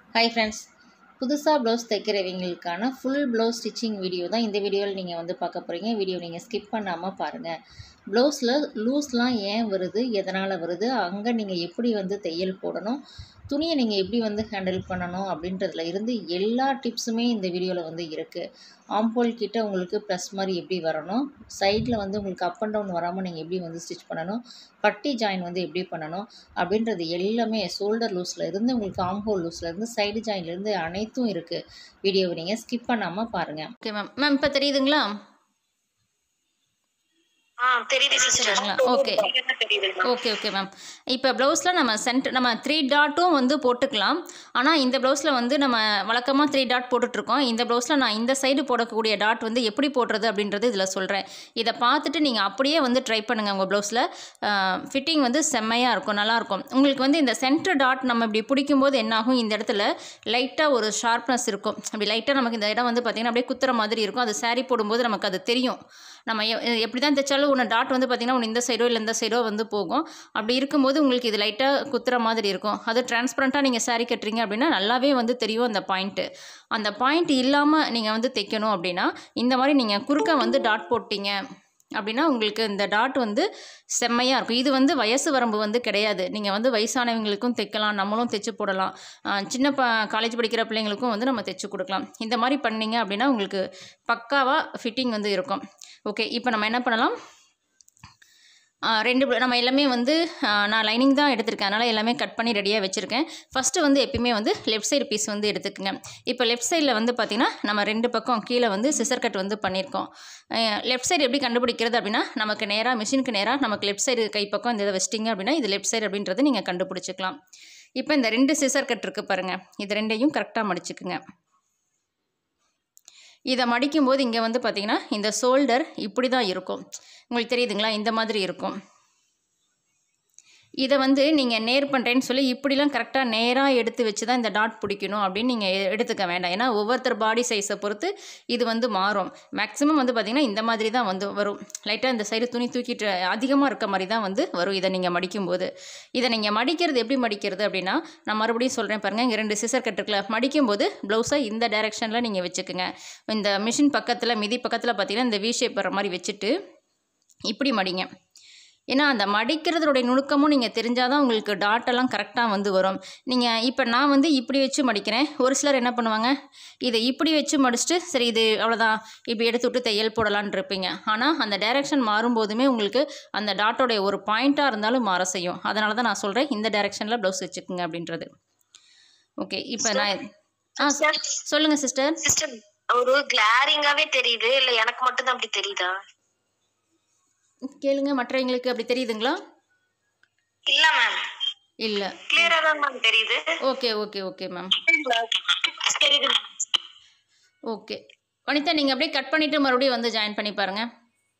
Hi friends புதுசாக blouse தைக்கிறவங்களுக்கான full blouse stitching video தான் இந்த வீடியோவில் நீங்கள் வந்து பார்க்க போகிறீங்க வீடியோ நீங்கள் ஸ்கிப் பண்ணாமல் பாருங்கள் ப்ளவுஸில் லூஸ்லாம் ஏன் வருது எதனால் வருது அங்கே நீங்கள் எப்படி வந்து தையல் போடணும் துணியை நீங்கள் எப்படி வந்து ஹேண்டில் பண்ணணும் அப்படின்றதுல இருந்து எல்லா டிப்ஸுமே இந்த வீடியோவில் வந்து இருக்குது ஆம்போல் கிட்ட உங்களுக்கு ப்ளஸ் மாதிரி எப்படி வரணும் சைடில் வந்து உங்களுக்கு அப் அண்ட் டவுன் வராமல் நீங்கள் எப்படி வந்து ஸ்டிச் பண்ணணும் பட்டி ஜாயின் வந்து எப்படி பண்ணணும் அப்படின்றது எல்லாமே ஷோல்டர் லூஸில் இருந்து உங்களுக்கு ஆம்போல் லூஸில் இருந்து சைடு ஜாயின்லேருந்து அனைத்தும் இருக்குது வீடியோவை நீங்கள் ஸ்கிப் பண்ணாமல் பாருங்கள் ஓகே மேம் மேம் இப்போ தெரியுதுங்களா ஆ தெரியுது சிஸ்டர் சரிங்களா? Okay. தெரியுது ஓகே ஓகே மேம் இப்போ ப்ளவுஸில் நம்ம சென்டர் நம்ம த்ரீ டாட்டும் வந்து போட்டுக்கலாம் ஆனால் இந்த ப்ளவுஸில் வந்து நம்ம வழக்கமாக த்ரீ டாட் போட்டுட்ருக்கோம் இந்த ப்ளவுஸில் நான் இந்த சைடு போடக்கூடிய டாட் வந்து எப்படி போடுறது அப்படின்றது இதில் சொல்கிறேன் இதை பார்த்துட்டு நீங்கள் அப்படியே வந்து ட்ரை பண்ணுங்கள் உங்கள் ப்ளவுஸில் ஃபிட்டிங் வந்து செம்மையாக இருக்கும் நல்லாயிருக்கும் உங்களுக்கு வந்து இந்த சென்டர் டாட் நம்ம இப்படி பிடிக்கும்போது என்னாகும் இந்த இடத்துல லைட்டாக ஒரு ஷார்ப்னஸ் இருக்கும் அப்படி லைட்டாக நமக்கு இந்த இடம் வந்து பார்த்திங்கன்னா அப்படியே குத்துற மாதிரி இருக்கும் அது saree போடும்போது நமக்கு அது தெரியும் நம்ம எ- எப்படி தான் தைச்சாலும் ஒன்று டாட் வந்து பார்த்திங்கன்னா ஒன்று இந்த சைடோ இல்லை இந்த சைடோ வந்து போகும் அப்படி இருக்கும்போது உங்களுக்கு இது லைட்டாக குத்துற மாதிரி இருக்கும் அது டிரான்ஸ்பரண்ட்டாக நீங்கள் saree கட்டுறீங்க அப்படின்னா நல்லாவே வந்து தெரியும் அந்த பாயிண்ட்டு அந்த பாயிண்ட் இல்லாமல் நீங்கள் வந்து தைக்கணும் அப்படின்னா இந்த மாதிரி நீங்கள் குறுக்க வந்து டாட் போட்டீங்க அப்படின்னா உங்களுக்கு இந்த டாட் வந்து செம்மையாக இருக்கும் இது வந்து வயசு வரம்பு வந்து கிடையாது நீங்கள் வந்து வயசானவங்களுக்கும் தைக்கலாம் நம்மளும் தைச்சு போடலாம் ஆஹ் சின்ன ப காலேஜ் படிக்கிற பிள்ளைங்களுக்கும் வந்து நம்ம தைச்சு கொடுக்கலாம் இந்த மாதிரி பண்ணீங்க அப்படின்னா உங்களுக்கு பக்காவாக ஃபிட்டிங் வந்து இருக்கும் ஓகே இப்போ நம்ம என்ன பண்ணலாம் ஆ, ரெண்டு bl- நம்ம எல்லாமே வந்து ஆ, நான் லைனிங் தான் எடுத்திருக்கேன் அதனால் எல்லாமே கட் பண்ணி ரெடியாக வச்சுருக்கேன் ஃபஸ்ட்டு வந்து எப்பயுமே வந்து லெஃப்ட் சைடு பீஸ் வந்து எடுத்துக்கங்க இப்போ லெஃப்ட் சைடில் வந்து பார்த்திங்கன்னா நம்ம ரெண்டு பக்கம் கீழே வந்து சிசர் கட் வந்து பண்ணியிருக்கோம் லெஃப்ட் சைடு எப்படி கண்டுபிடிக்கிறது அப்படின்னா நமக்கு நேராக மிஷினுக்கு நேராக நமக்கு லெஃப்ட் சைடு கைப்பக்கம் இந்த இதை வச்சிட்டிங்க அப்படின்னா இது லெஃப்ட் சைடு அப்படின்றத நீங்கள் கண்டுபிடிச்சிக்கலாம் இப்போ இந்த ரெண்டு சிசர் கட் இருக்குது பாருங்கள் இது ரெண்டையும் கரெக்டாக மடிச்சுக்குங்க இதை மடிக்கும்போது இங்கே வந்து பார்த்திங்கன்னா இந்த ஷோல்டர் இப்படி தான் இருக்கும் உங்களுக்கு தெரியுதுங்களா இந்த மாதிரி இருக்கும் இதை வந்து நீங்கள் நேர் பண்ணுறேன்னு சொல்லி இப்படிலாம் கரெக்டாக நேராக எடுத்து வச்சு தான் இந்த டாட் பிடிக்கணும் அப்படின்னு நீங்கள் எடுத்துக்க வேண்டாம் ஏன்னா ஒவ்வொருத்தர் பாடி சைஸை பொறுத்து இது வந்து மாறும் மேக்ஸிமம் வந்து பார்த்திங்கன்னா இந்த மாதிரி தான் வந்து வரும் லைட்டாக இந்த சைடு துணி தூக்கிட்டு அதிகமாக இருக்க மாதிரி தான் வந்து வரும் இதை நீங்கள் மடிக்கும்போது இதை நீங்கள் மடிக்கிறது எப்படி மடிக்கிறது அப்படின்னா நான் மறுபடியும் சொல்கிறேன் பாருங்கள் இங்கே ரெண்டு சிசர் கட்டுருக்குல மடிக்கும்போது ப்ளவுஸை இந்த டைரெக்ஷனில் நீங்கள் வச்சுக்கோங்க இந்த மிஷின் பக்கத்தில் மிதி பக்கத்தில் பார்த்தீங்கன்னா இந்த வி ஷேப் வர மாதிரி வச்சுட்டு இப்படி மடிங்க ஏன்னா அந்த மடிக்கிறதோடைய நுணுக்கமும் நீங்கள் தெரிஞ்சால் தான் உங்களுக்கு டாட்டெல்லாம் கரெக்டாக வந்து வரும் நீங்கள் இப்போ நான் வந்து இப்படி வச்சு மடிக்கிறேன் ஒரு சிலர் என்ன பண்ணுவாங்க இதை இப்படி வச்சு மடிச்சுட்டு சரி இது அவ்வளோதான் இப்படி எடுத்து விட்டு தையல் போடலான்னு இருப்பீங்க ஆனால் அந்த டைரெக்ஷன் மாறும்போதுமே உங்களுக்கு அந்த டாட்டோடைய ஒரு பாயிண்ட்டாக இருந்தாலும் மாற செய்யும் அதனால தான் நான் சொல்கிறேன் இந்த டைரெக்ஷனில் ப்ளவுஸ் வச்சுக்கோங்க அப்படின்றது ஓகே இப்போ நான் ஆ சொல்லுங்கள் சிஸ்டர் சிஸ்டர் ஒரு கிளாரிங்காவே தெரியுது இல்ல எனக்கு மட்டும் தான் அப்படி தெரியுதா கேளுங்க மற்றவங்களுக்கு அப்படி தெரியுதுங்களா இல்ல மேம் இல்லை கிளியரா தான் மேம் தெரியுது ஓகே ஓகே ஓகே மேம் தெரியுது ஓகே வனிதா நீங்கள் அப்படியே கட் பண்ணிவிட்டு மறுபடியும் வந்து ஜாயின் பண்ணி பாருங்கள்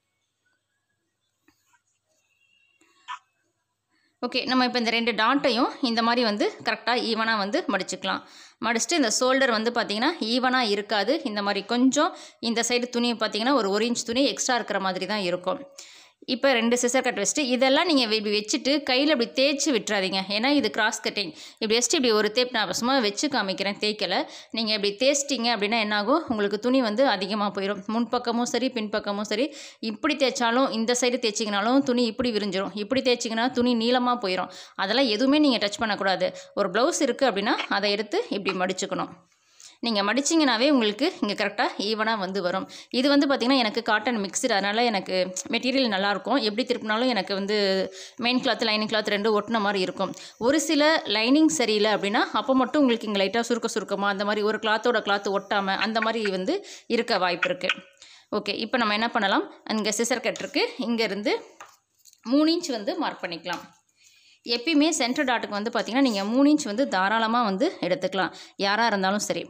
ஓகே நம்ம இப்போ இந்த ரெண்டு டாட்டையும் இந்த மாதிரி வந்து கரெக்டாக ஈவனாக வந்து மடிச்சுக்கலாம் மடிச்சுட்டு இந்த ஷோல்டர் வந்து பார்த்திங்கன்னா ஈவனாக இருக்காது இந்த மாதிரி கொஞ்சம் இந்த சைடு துணி பார்த்திங்கன்னா ஒரு ஒரு இன்ச் துணி எக்ஸ்ட்ரா இருக்கிற மாதிரி தான் இருக்கும் இப்போ ரெண்டு சிசர் கட் வச்சுட்டு இதெல்லாம் நீங்கள் இப்படி வச்சுட்டு கையில் இப்படி தேய்ச்சி விட்டுறாதீங்க ஏன்னா இது கிராஸ் கட்டிங் இப்படி வச்சுட்டு இப்படி ஒரு தேப் நான் சும்மா வச்சு காமிக்கிறேன் தேய்க்கலை நீங்கள் இப்படி தேய்ச்சிட்டிங்க அப்படின்னா என்னாகும் உங்களுக்கு துணி வந்து அதிகமாக போயிடும் முன்பக்கமும் சரி பின்பக்கமும் சரி இப்படி தேய்ச்சாலும் இந்த சைடு தேய்ச்சிங்கனாலும் துணி இப்படி விரிஞ்சிரும் இப்படி தேய்ச்சிங்கன்னா துணி நீளமாக போயிடும் அதெல்லாம் எதுவுமே நீங்கள் டச் பண்ணக்கூடாது ஒரு ப்ளவுஸ் இருக்குது அப்படின்னா அதை எடுத்து இப்படி மடிச்சுக்கணும் நீங்கள் மடிச்சிங்கனாவே உங்களுக்கு இங்கே கரெக்டாக ஈவனாக வந்து வரும் இது வந்து பார்த்திங்கன்னா எனக்கு காட்டன் மிக்ஸ்டு அதனால் எனக்கு மெட்டீரியல் நல்லாயிருக்கும் எப்படி திருப்பினாலும் எனக்கு வந்து மெயின் கிளாத் லைனிங் கிளாத் ரெண்டும் ஒட்டின மாதிரி இருக்கும் ஒரு சில லைனிங் சரியில்லை அப்படின்னா அப்போ மட்டும் உங்களுக்கு இங்கே லைட்டாக சுருக்க சுருக்கமாக அந்த மாதிரி ஒரு கிளாத்தோட கிளாத் ஒட்டாமல் அந்த மாதிரி வந்து இருக்க வாய்ப்பு இருக்குது ஓகே இப்போ நம்ம என்ன பண்ணலாம் அங்கே சிசர் கட் இருக்குது இங்கேருந்து மூணு இன்ச் வந்து மார்க் பண்ணிக்கலாம் எப்பயுமே சென்டர் டாட்டுக்கு வந்து பார்த்திங்கன்னா நீங்கள் மூணு இன்ச் வந்து தாராளமாக வந்து எடுத்துக்கலாம் யாராக இருந்தாலும் சரி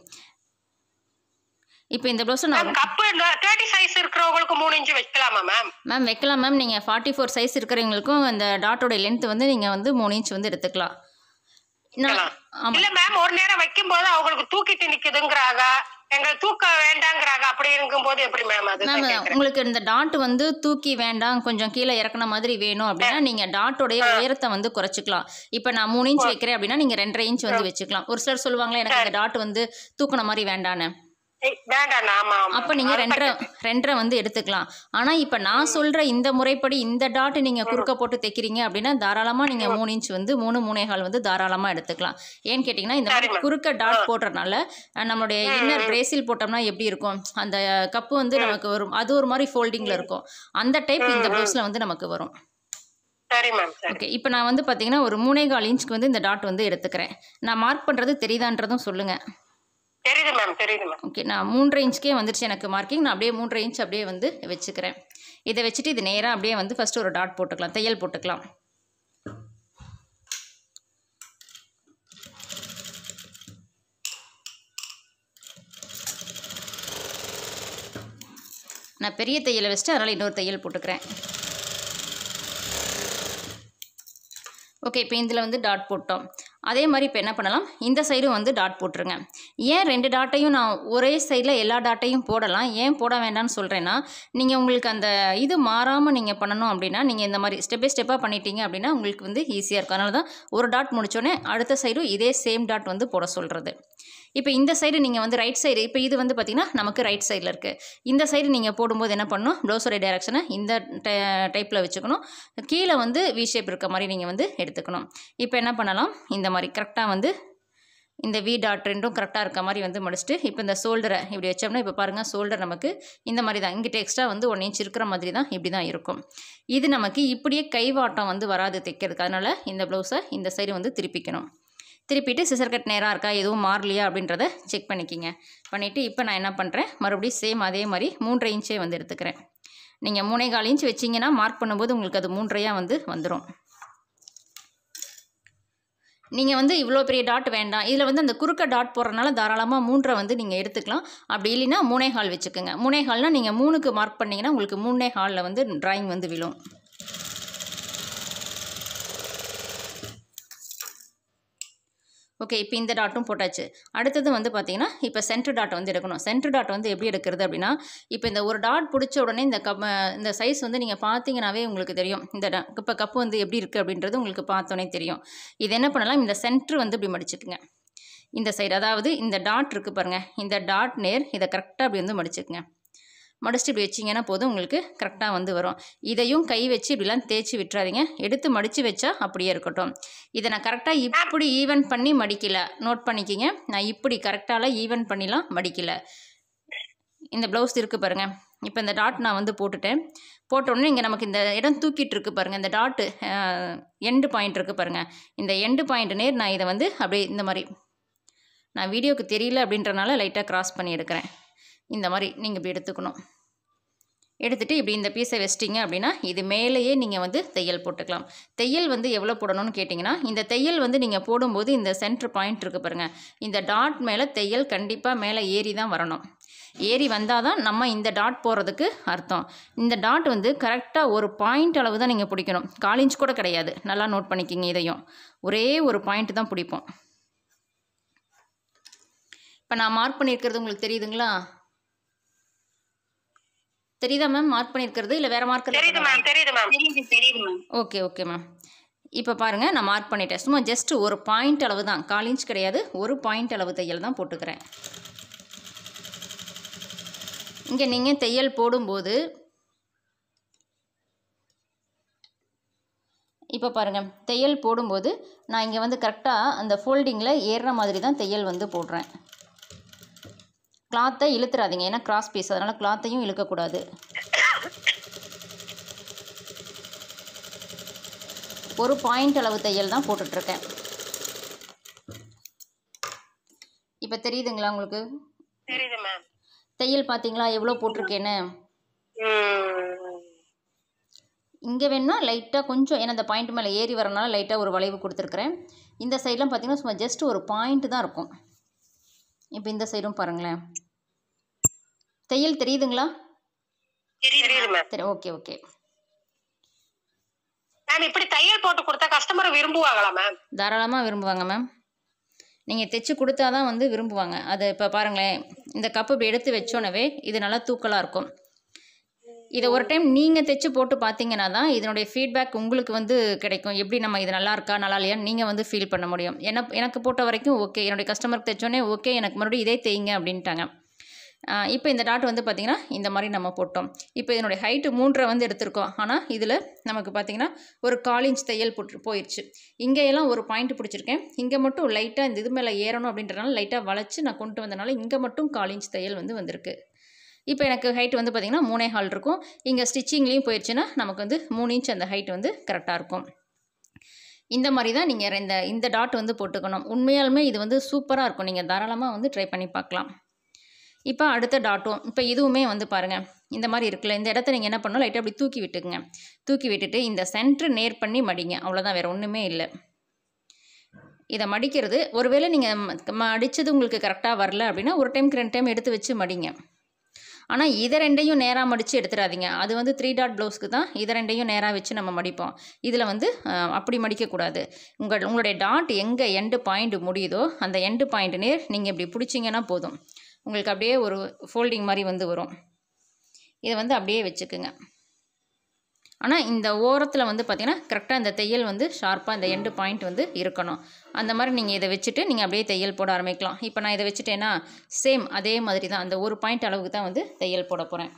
இப்போ இந்த ப்ளவுஸை நான் கப்பு தேர்ட்டி சைஸ் இருக்கிறவங்களுக்கு மூணு இன்ச்சு வைக்கலாமா மேம் மேம் வைக்கலாம் மேம் நீங்கள் ஃபார்ட்டி ஃபோர் சைஸ் இருக்கிறவங்களுக்கும் இந்த டாட்டோட லென்த் வந்து நீங்கள் வந்து மூணு இன்ச் வந்து எடுத்துக்கலாம் நான் ஆமாம் இல்ல மேம் ஒரு நேரம் வைக்கும் போது அவங்களுக்கு தூக்கிட்டு நிக்குதுங்கிறாங்க எங்க தூக்க வேண்டாங்கிறாங்க அப்படி இருக்கும்போது எப்படி மேம் அது மேம் உங்களுக்கு இந்த டாட் வந்து தூக்கி வேண்டாம் கொஞ்சம் கீழே இறக்குன மாதிரி வேணும் அப்படின்னா நீங்க டாட்டோடைய உயரத்தை வந்து குறைச்சிக்கலாம் இப்போ நான் மூணு இன்ச் வைக்கிறேன் அப்படின்னா நீங்க ரெண்டரை இன்ச் வந்து வச்சுக்கலாம் ஒரு சிலர் சொல்லுவாங்களே எனக்கு இந்த டாட் வந்து தூக்குன மாதிரி வேண்டான்னு வேண்டாம் ஆமா ஆமா அப்போ நீங்கள் ரெண்டரை ரெண்டரை வந்து எடுத்துக்கலாம் ஆனால் இப்போ நான் சொல்கிற இந்த முறைப்படி இந்த டாட் நீங்கள் குறுக்க போட்டு தைக்கிறீங்க அப்படின்னா தாராளமாக நீங்கள் மூணு இன்ச் வந்து மூணு மூணே கால் வந்து தாராளமாக எடுத்துக்கலாம் ஏன்னு கேட்டிங்கன்னா இந்த மாதிரி சரிம்மா. குறுக்க டாட் போடுறதுனால அஹ், நம்மளுடைய இன்னர் பிரேசில் போட்டோம்னா எப்படி இருக்கும் அந்த கப்பு வந்து நமக்கு வரும் அது ஒரு மாதிரி ஃபோல்டிங்கில் இருக்கும் அந்த டைப் இந்த ப்ளவுஸில் வந்து நமக்கு வரும் சரி மேம் சரி ஓகே இப்போ நான் வந்து பார்த்தீங்கன்னா ஒரு மூணே கால் இன்ச்சுக்கு வந்து இந்த டாட் வந்து எடுத்துக்கிறேன் நான் மார்க் பண்ணுறது தெரியுதான்றதும் சொல்லுங்கள் தெரியுது மேம் தெரியுது மேம் ஓகே நான் மூன்றரை இன்ச்சுக்கே வந்துருச்சு எனக்கு மார்க்கிங் நான் அப்படியே மூன்றரை இன்ச் அப்படியே வந்து வச்சுக்கிறேன் இதை வச்சுட்டு இது நேராக அப்படியே வந்து ஃபஸ்ட்டு ஒரு டாட் போட்டுக்கலாம் தையல் போட்டுக்கலாம் நான் பெரிய தையலை வச்சுட்டு அதனால் இன்னொரு தையல் போட்டுக்கிறேன் ஓகே இப்போ இதில் வந்து டாட் போட்டோம் அதே மாதிரி இப்போ என்ன பண்ணலாம் இந்த சைடும் வந்து டாட் போட்டுருங்க ஏன் ரெண்டு டாட்டையும் நான் ஒரே சைடில் எல்லா டாட்டையும் போடலாம் ஏன் போட வேண்டாம்னு சொல்கிறேன்னா நீங்கள் உங்களுக்கு அந்த இது மாறாமல் நீங்கள் பண்ணணும் அப்படின்னா நீங்கள் இந்த மாதிரி ஸ்டெப் பை ஸ்டெப்பாக பண்ணிட்டீங்க அப்படின்னா உங்களுக்கு வந்து ஈஸியாக இருக்கும் அதனால தான் ஒரு டாட் முடிச்சோடனே அடுத்த சைடும் இதே சேம் டாட் வந்து போட சொல்கிறது இப்போ இந்த சைடு நீங்கள் வந்து ரைட் சைடு இப்போ இது வந்து பார்த்திங்கன்னா நமக்கு ரைட் சைடில் இருக்குது இந்த சைடு நீங்கள் போடும்போது என்ன பண்ணணும் ப்ளவுஸோடைய டைரக்ஷனை இந்த டைப்பில் வச்சுக்கணும் கீழே வந்து வி ஷேப் இருக்க மாதிரி நீங்கள் வந்து எடுத்துக்கணும் இப்போ என்ன பண்ணலாம் இந்த மாதிரி கரெக்டாக வந்து இந்த வி டாட் ரெண்டும் கரெக்டாக இருக்க மாதிரி வந்து முடிச்சுட்டு இப்போ இந்த ஷோல்டரை இப்படி வச்சோம்னா இப்போ பாருங்கள் ஷோல்டர் நமக்கு இந்த மாதிரி தான் இங்கிட்ட எக்ஸ்ட்ரா வந்து ஒன் இன்ச் இருக்கிற மாதிரி தான் இப்படி தான் இருக்கும் இது நமக்கு இப்படியே கைவாட்டம் வந்து வராது தைக்கிறதுக்கு அதனால் இந்த ப்ளவுஸை இந்த சைடு வந்து திருப்பிக்கணும் திருப்பிட்டு சிசர் கட் நேராக இருக்கா எதுவும் மாறலையா அப்படின்றத செக் பண்ணிக்கிங்க பண்ணிவிட்டு இப்போ நான் என்ன பண்ணுறேன் மறுபடியும் சேம் அதே மாதிரி மூன்றரை இன்ச்சே வந்து எடுத்துக்கிறேன் நீங்கள் மூணே கால் இன்ச் வச்சிங்கன்னா மார்க் பண்ணும்போது உங்களுக்கு அது மூன்றையாக வந்து வந்துடும் நீங்கள் வந்து இவ்வளோ பெரிய டாட் வேண்டாம் இதில் வந்து அந்த குறுக்க டாட் போடுறதுனால தாராளமாக மூன்றை வந்து நீங்கள் எடுத்துக்கலாம் அப்படி இல்லைன்னா மூணே ஹால் வச்சுக்கோங்க மூணே ஹால்னால் நீங்கள் மூணுக்கு மார்க் பண்ணிங்கன்னா உங்களுக்கு மூணே ஹாலில் வந்து டிராயிங் வந்து விழும் ஓகே இப்போ இந்த டாட்டும் போட்டாச்சு அடுத்தது வந்து பார்த்தீங்கன்னா இப்போ சென்டர் டாட் வந்து எடுக்கணும் சென்டர் டாட் வந்து எப்படி எடுக்கிறது அப்படின்னா இப்போ இந்த ஒரு டாட் பிடிச்ச உடனே இந்த கப் இந்த சைஸ் வந்து நீங்கள் பார்த்தீங்கன்னாவே உங்களுக்கு தெரியும் இந்த டா இப்போ கப்பு வந்து எப்படி இருக்குது அப்படின்றது உங்களுக்கு பார்த்தோன்னே தெரியும் இது என்ன பண்ணலாம் இந்த சென்டர் வந்து இப்படி மடிச்சுக்குங்க இந்த சைடு அதாவது இந்த டாட் இருக்குது பாருங்கள் இந்த டாட் நேர் இதை கரெக்டாக அப்படி வந்து மடிச்சுக்குங்க மடிச்சுட்டு இப்படி வச்சிங்கன்னா போதும் உங்களுக்கு கரெக்டாக வந்து வரும் இதையும் கை வச்சு இப்படிலாம் தேய்ச்சி விட்டுறாதீங்க எடுத்து மடித்து வச்சா அப்படியே இருக்கட்டும் இதை நான் கரெக்டாக இப்படி ஈவன் பண்ணி மடிக்கல நோட் பண்ணிக்கிங்க நான் இப்படி கரெக்டாலாம் ஈவன் பண்ணிலாம் மடிக்கல இந்த ப்ளவுஸ் இருக்குது பாருங்கள் இப்போ இந்த டாட் நான் வந்து போட்டுட்டேன் போட்ட உடனே இங்கே நமக்கு இந்த இடம் தூக்கிட்டு இருக்கு பாருங்கள் இந்த டாட்டு எண்டு பாயிண்ட் இருக்குது பாருங்கள் இந்த எண்டு பாயிண்ட் நேர் நான் இதை வந்து அப்படியே இந்த மாதிரி நான் வீடியோக்கு தெரியல அப்படின்றனால லைட்டாக கிராஸ் பண்ணி எடுக்கிறேன் இந்த மாதிரி நீங்கள் இப்படி எடுத்துக்கணும் எடுத்துகிட்டு இப்படி இந்த பீஸை வச்சிட்டிங்க அப்படின்னா இது மேலேயே நீங்கள் வந்து தையல் போட்டுக்கலாம் தையல் வந்து எவ்வளோ போடணும்னு கேட்டிங்கன்னா இந்த தையல் வந்து நீங்கள் போடும்போது இந்த சென்டர் பாயிண்ட் இருக்குது பாருங்கள் இந்த டாட் மேலே தையல் கண்டிப்பாக மேலே ஏறி தான் வரணும் ஏறி வந்தால் தான் நம்ம இந்த டாட் போகிறதுக்கு அர்த்தம் இந்த டாட் வந்து கரெக்டாக ஒரு பாயிண்ட் அளவு தான் நீங்கள் பிடிக்கணும் கால் இன்ச் கூட கிடையாது நல்லா நோட் பண்ணிக்கிங்க இதையும் ஒரே ஒரு பாயிண்ட் தான் பிடிப்போம் இப்போ நான் மார்க் பண்ணியிருக்கிறது உங்களுக்கு தெரியுதுங்களா தெரியுதா மேம் மார்க் பண்ணியிருக்கிறது இல்லை வேறு மார்க்கர் தெரியுது மேம் தெரியுது மேம் தெரியுது தெரியுது மேம் ஓகே ஓகே மேம் இப்போ பாருங்கள் நான் மார்க் பண்ணிட்டேன் சும்மா ஜஸ்ட் ஒரு பாயிண்ட் அளவு தான் கால் இன்ச் கிடையாது ஒரு பாயிண்ட் அளவு தையல் தான் போட்டுக்கிறேன் இங்கே நீங்கள் தையல் போடும்போது இப்போ பாருங்கள் தையல் போடும்போது நான் இங்கே வந்து கரெக்டாக அந்த ஃபோல்டிங்கில் ஏறுற மாதிரி தான் தையல் வந்து போடுறேன் கிளாத்தை இழுத்துறாதீங்க ஏன்னா கிராஸ் பீஸ் அதனால் கிளாத்தையும் இழுக்கக்கூடாது ஒரு பாயிண்ட் அளவு தையல் தான் போட்டுட்ருக்கேன் இப்போ தெரியுதுங்களா உங்களுக்கு தெரியுது மேம் தையல் பார்த்தீங்களா எவ்வளோ போட்டிருக்கேன்னு ம் இங்கே வேணும்னா லைட்டாக கொஞ்சம் ஏன்னா இந்த பாயிண்ட் மேலே ஏறி வரனால லைட்டாக ஒரு வளைவு கொடுத்துருக்குறேன் இந்த சைட்லாம் பார்த்தீங்கன்னா சும்மா ஜஸ்ட் ஒரு பாயிண்ட் தான் இருக்கும் இப்போ இந்த சைடும் பாருங்களேன் தையல் தெரியுதுங்களா தெரியுது மேம் சரி ஓகே ஓகே மேம் இப்படி தையல் போட்டு கொடுத்தா கஸ்டமர் விரும்புவாங்களா மேம் தாராளமாக விரும்புவாங்க மேம் நீங்கள் தைச்சு கொடுத்தா தான் வந்து விரும்புவாங்க அது இப்போ பாருங்களேன் இந்த கப்பு இப்படி எடுத்து வச்சோனவே இது நல்லா தூக்கலாக இருக்கும் இதை ஒரு டைம் நீங்கள் தைச்சு போட்டு பார்த்தீங்கன்னா தான் இதனுடைய ஃபீட்பேக் உங்களுக்கு வந்து கிடைக்கும் எப்படி நம்ம இது நல்லா இருக்கா நல்லா இல்லையான்னு நீங்கள் வந்து ஃபீல் பண்ண முடியும் என்ன எனக்கு போட்ட வரைக்கும் ஓகே என்னுடைய கஸ்டமருக்கு தைச்சோன்னே ஓகே எனக்கு மறுபடியும் இதே தேய்ங்க அப்படின்ட்டாங்க இப்போ இந்த டாட் வந்து பார்த்திங்கன்னா இந்த மாதிரி நம்ம போட்டோம் இப்போ இதனுடைய ஹைட்டு மூன்றரை வந்து எடுத்திருக்கோம் ஆனால் இதில் நமக்கு பார்த்திங்கன்னா ஒரு கால் இன்ச் தையல் போட்டு போயிடுச்சு இங்கே எல்லாம் ஒரு பாயிண்ட் பிடிச்சிருக்கேன் இங்கே மட்டும் லைட்டாக இந்த இது மேலே ஏறணும் அப்படின்றனால லைட்டாக வளைச்சு நான் கொண்டு வந்தனால இங்கே மட்டும் கால் இன்ச் தையல் வந்து வந்திருக்கு இப்போ எனக்கு ஹைட் வந்து பார்த்திங்கன்னா மூணே ஹால் இருக்கும் இங்கே ஸ்டிச்சிங்லேயும் போயிடுச்சுன்னா நமக்கு வந்து மூணு இன்ச் அந்த ஹைட் வந்து கரெக்டாக இருக்கும் இந்த மாதிரி தான் நீங்கள் இந்த இந்த டாட் வந்து போட்டுக்கணும் உண்மையாலுமே இது வந்து சூப்பராக இருக்கும் நீங்கள் தாராளமாக வந்து ட்ரை பண்ணி பார்க்கலாம் இப்போ அடுத்த டாட்டும் இப்போ இதுவுமே வந்து பாருங்கள் இந்த மாதிரி இருக்குல்ல இந்த இடத்த நீங்கள் என்ன பண்ணணும் லைட்டாக அப்படி தூக்கி விட்டுக்குங்க தூக்கி விட்டுட்டு இந்த சென்ட்ரு நேர் பண்ணி மடிங்க அவ்வளோதான் வேறு ஒன்றுமே இல்லை இதை மடிக்கிறது ஒருவேளை நீங்கள் மடித்தது உங்களுக்கு கரெக்டாக வரல அப்படின்னா ஒரு டைம்க்கு ரெண்டு டைம் எடுத்து வச்சு மடிங்க ஆனால் இதை ரெண்டையும் நேராக மடித்து எடுத்துடாதீங்க அது வந்து த்ரீ டாட் ப்ளவுஸ்க்கு தான் இதை ரெண்டையும் நேராக வச்சு நம்ம மடிப்போம் இதில் வந்து அஹ், அப்படி மடிக்கக்கூடாது உங்கள் உங்களுடைய டாட் எங்கே எண்டு பாயிண்ட் முடியுதோ அந்த எண்டு பாயிண்ட் நேர் நீங்கள் இப்படி பிடிச்சிங்கன்னா போதும் உங்களுக்கு அப்படியே ஒரு ஃபோல்டிங் மாதிரி வந்து வரும் இதை வந்து அப்படியே வச்சுக்குங்க ஆனால் இந்த ஓரத்தில் வந்து பார்த்திங்கன்னா கரெக்டாக இந்த தையல் வந்து ஷார்ப்பாக இந்த எண்டு பாயிண்ட் வந்து இருக்கணும் அந்த மாதிரி நீங்கள் இதை வச்சுட்டு நீங்கள் அப்படியே தையல் போட ஆரம்பிக்கலாம் இப்போ நான் இதை வச்சுட்டேன்னா சேம் அதே மாதிரி தான் அந்த ஒரு பாயிண்ட் அளவுக்கு தான் வந்து தையல் போட போகிறேன்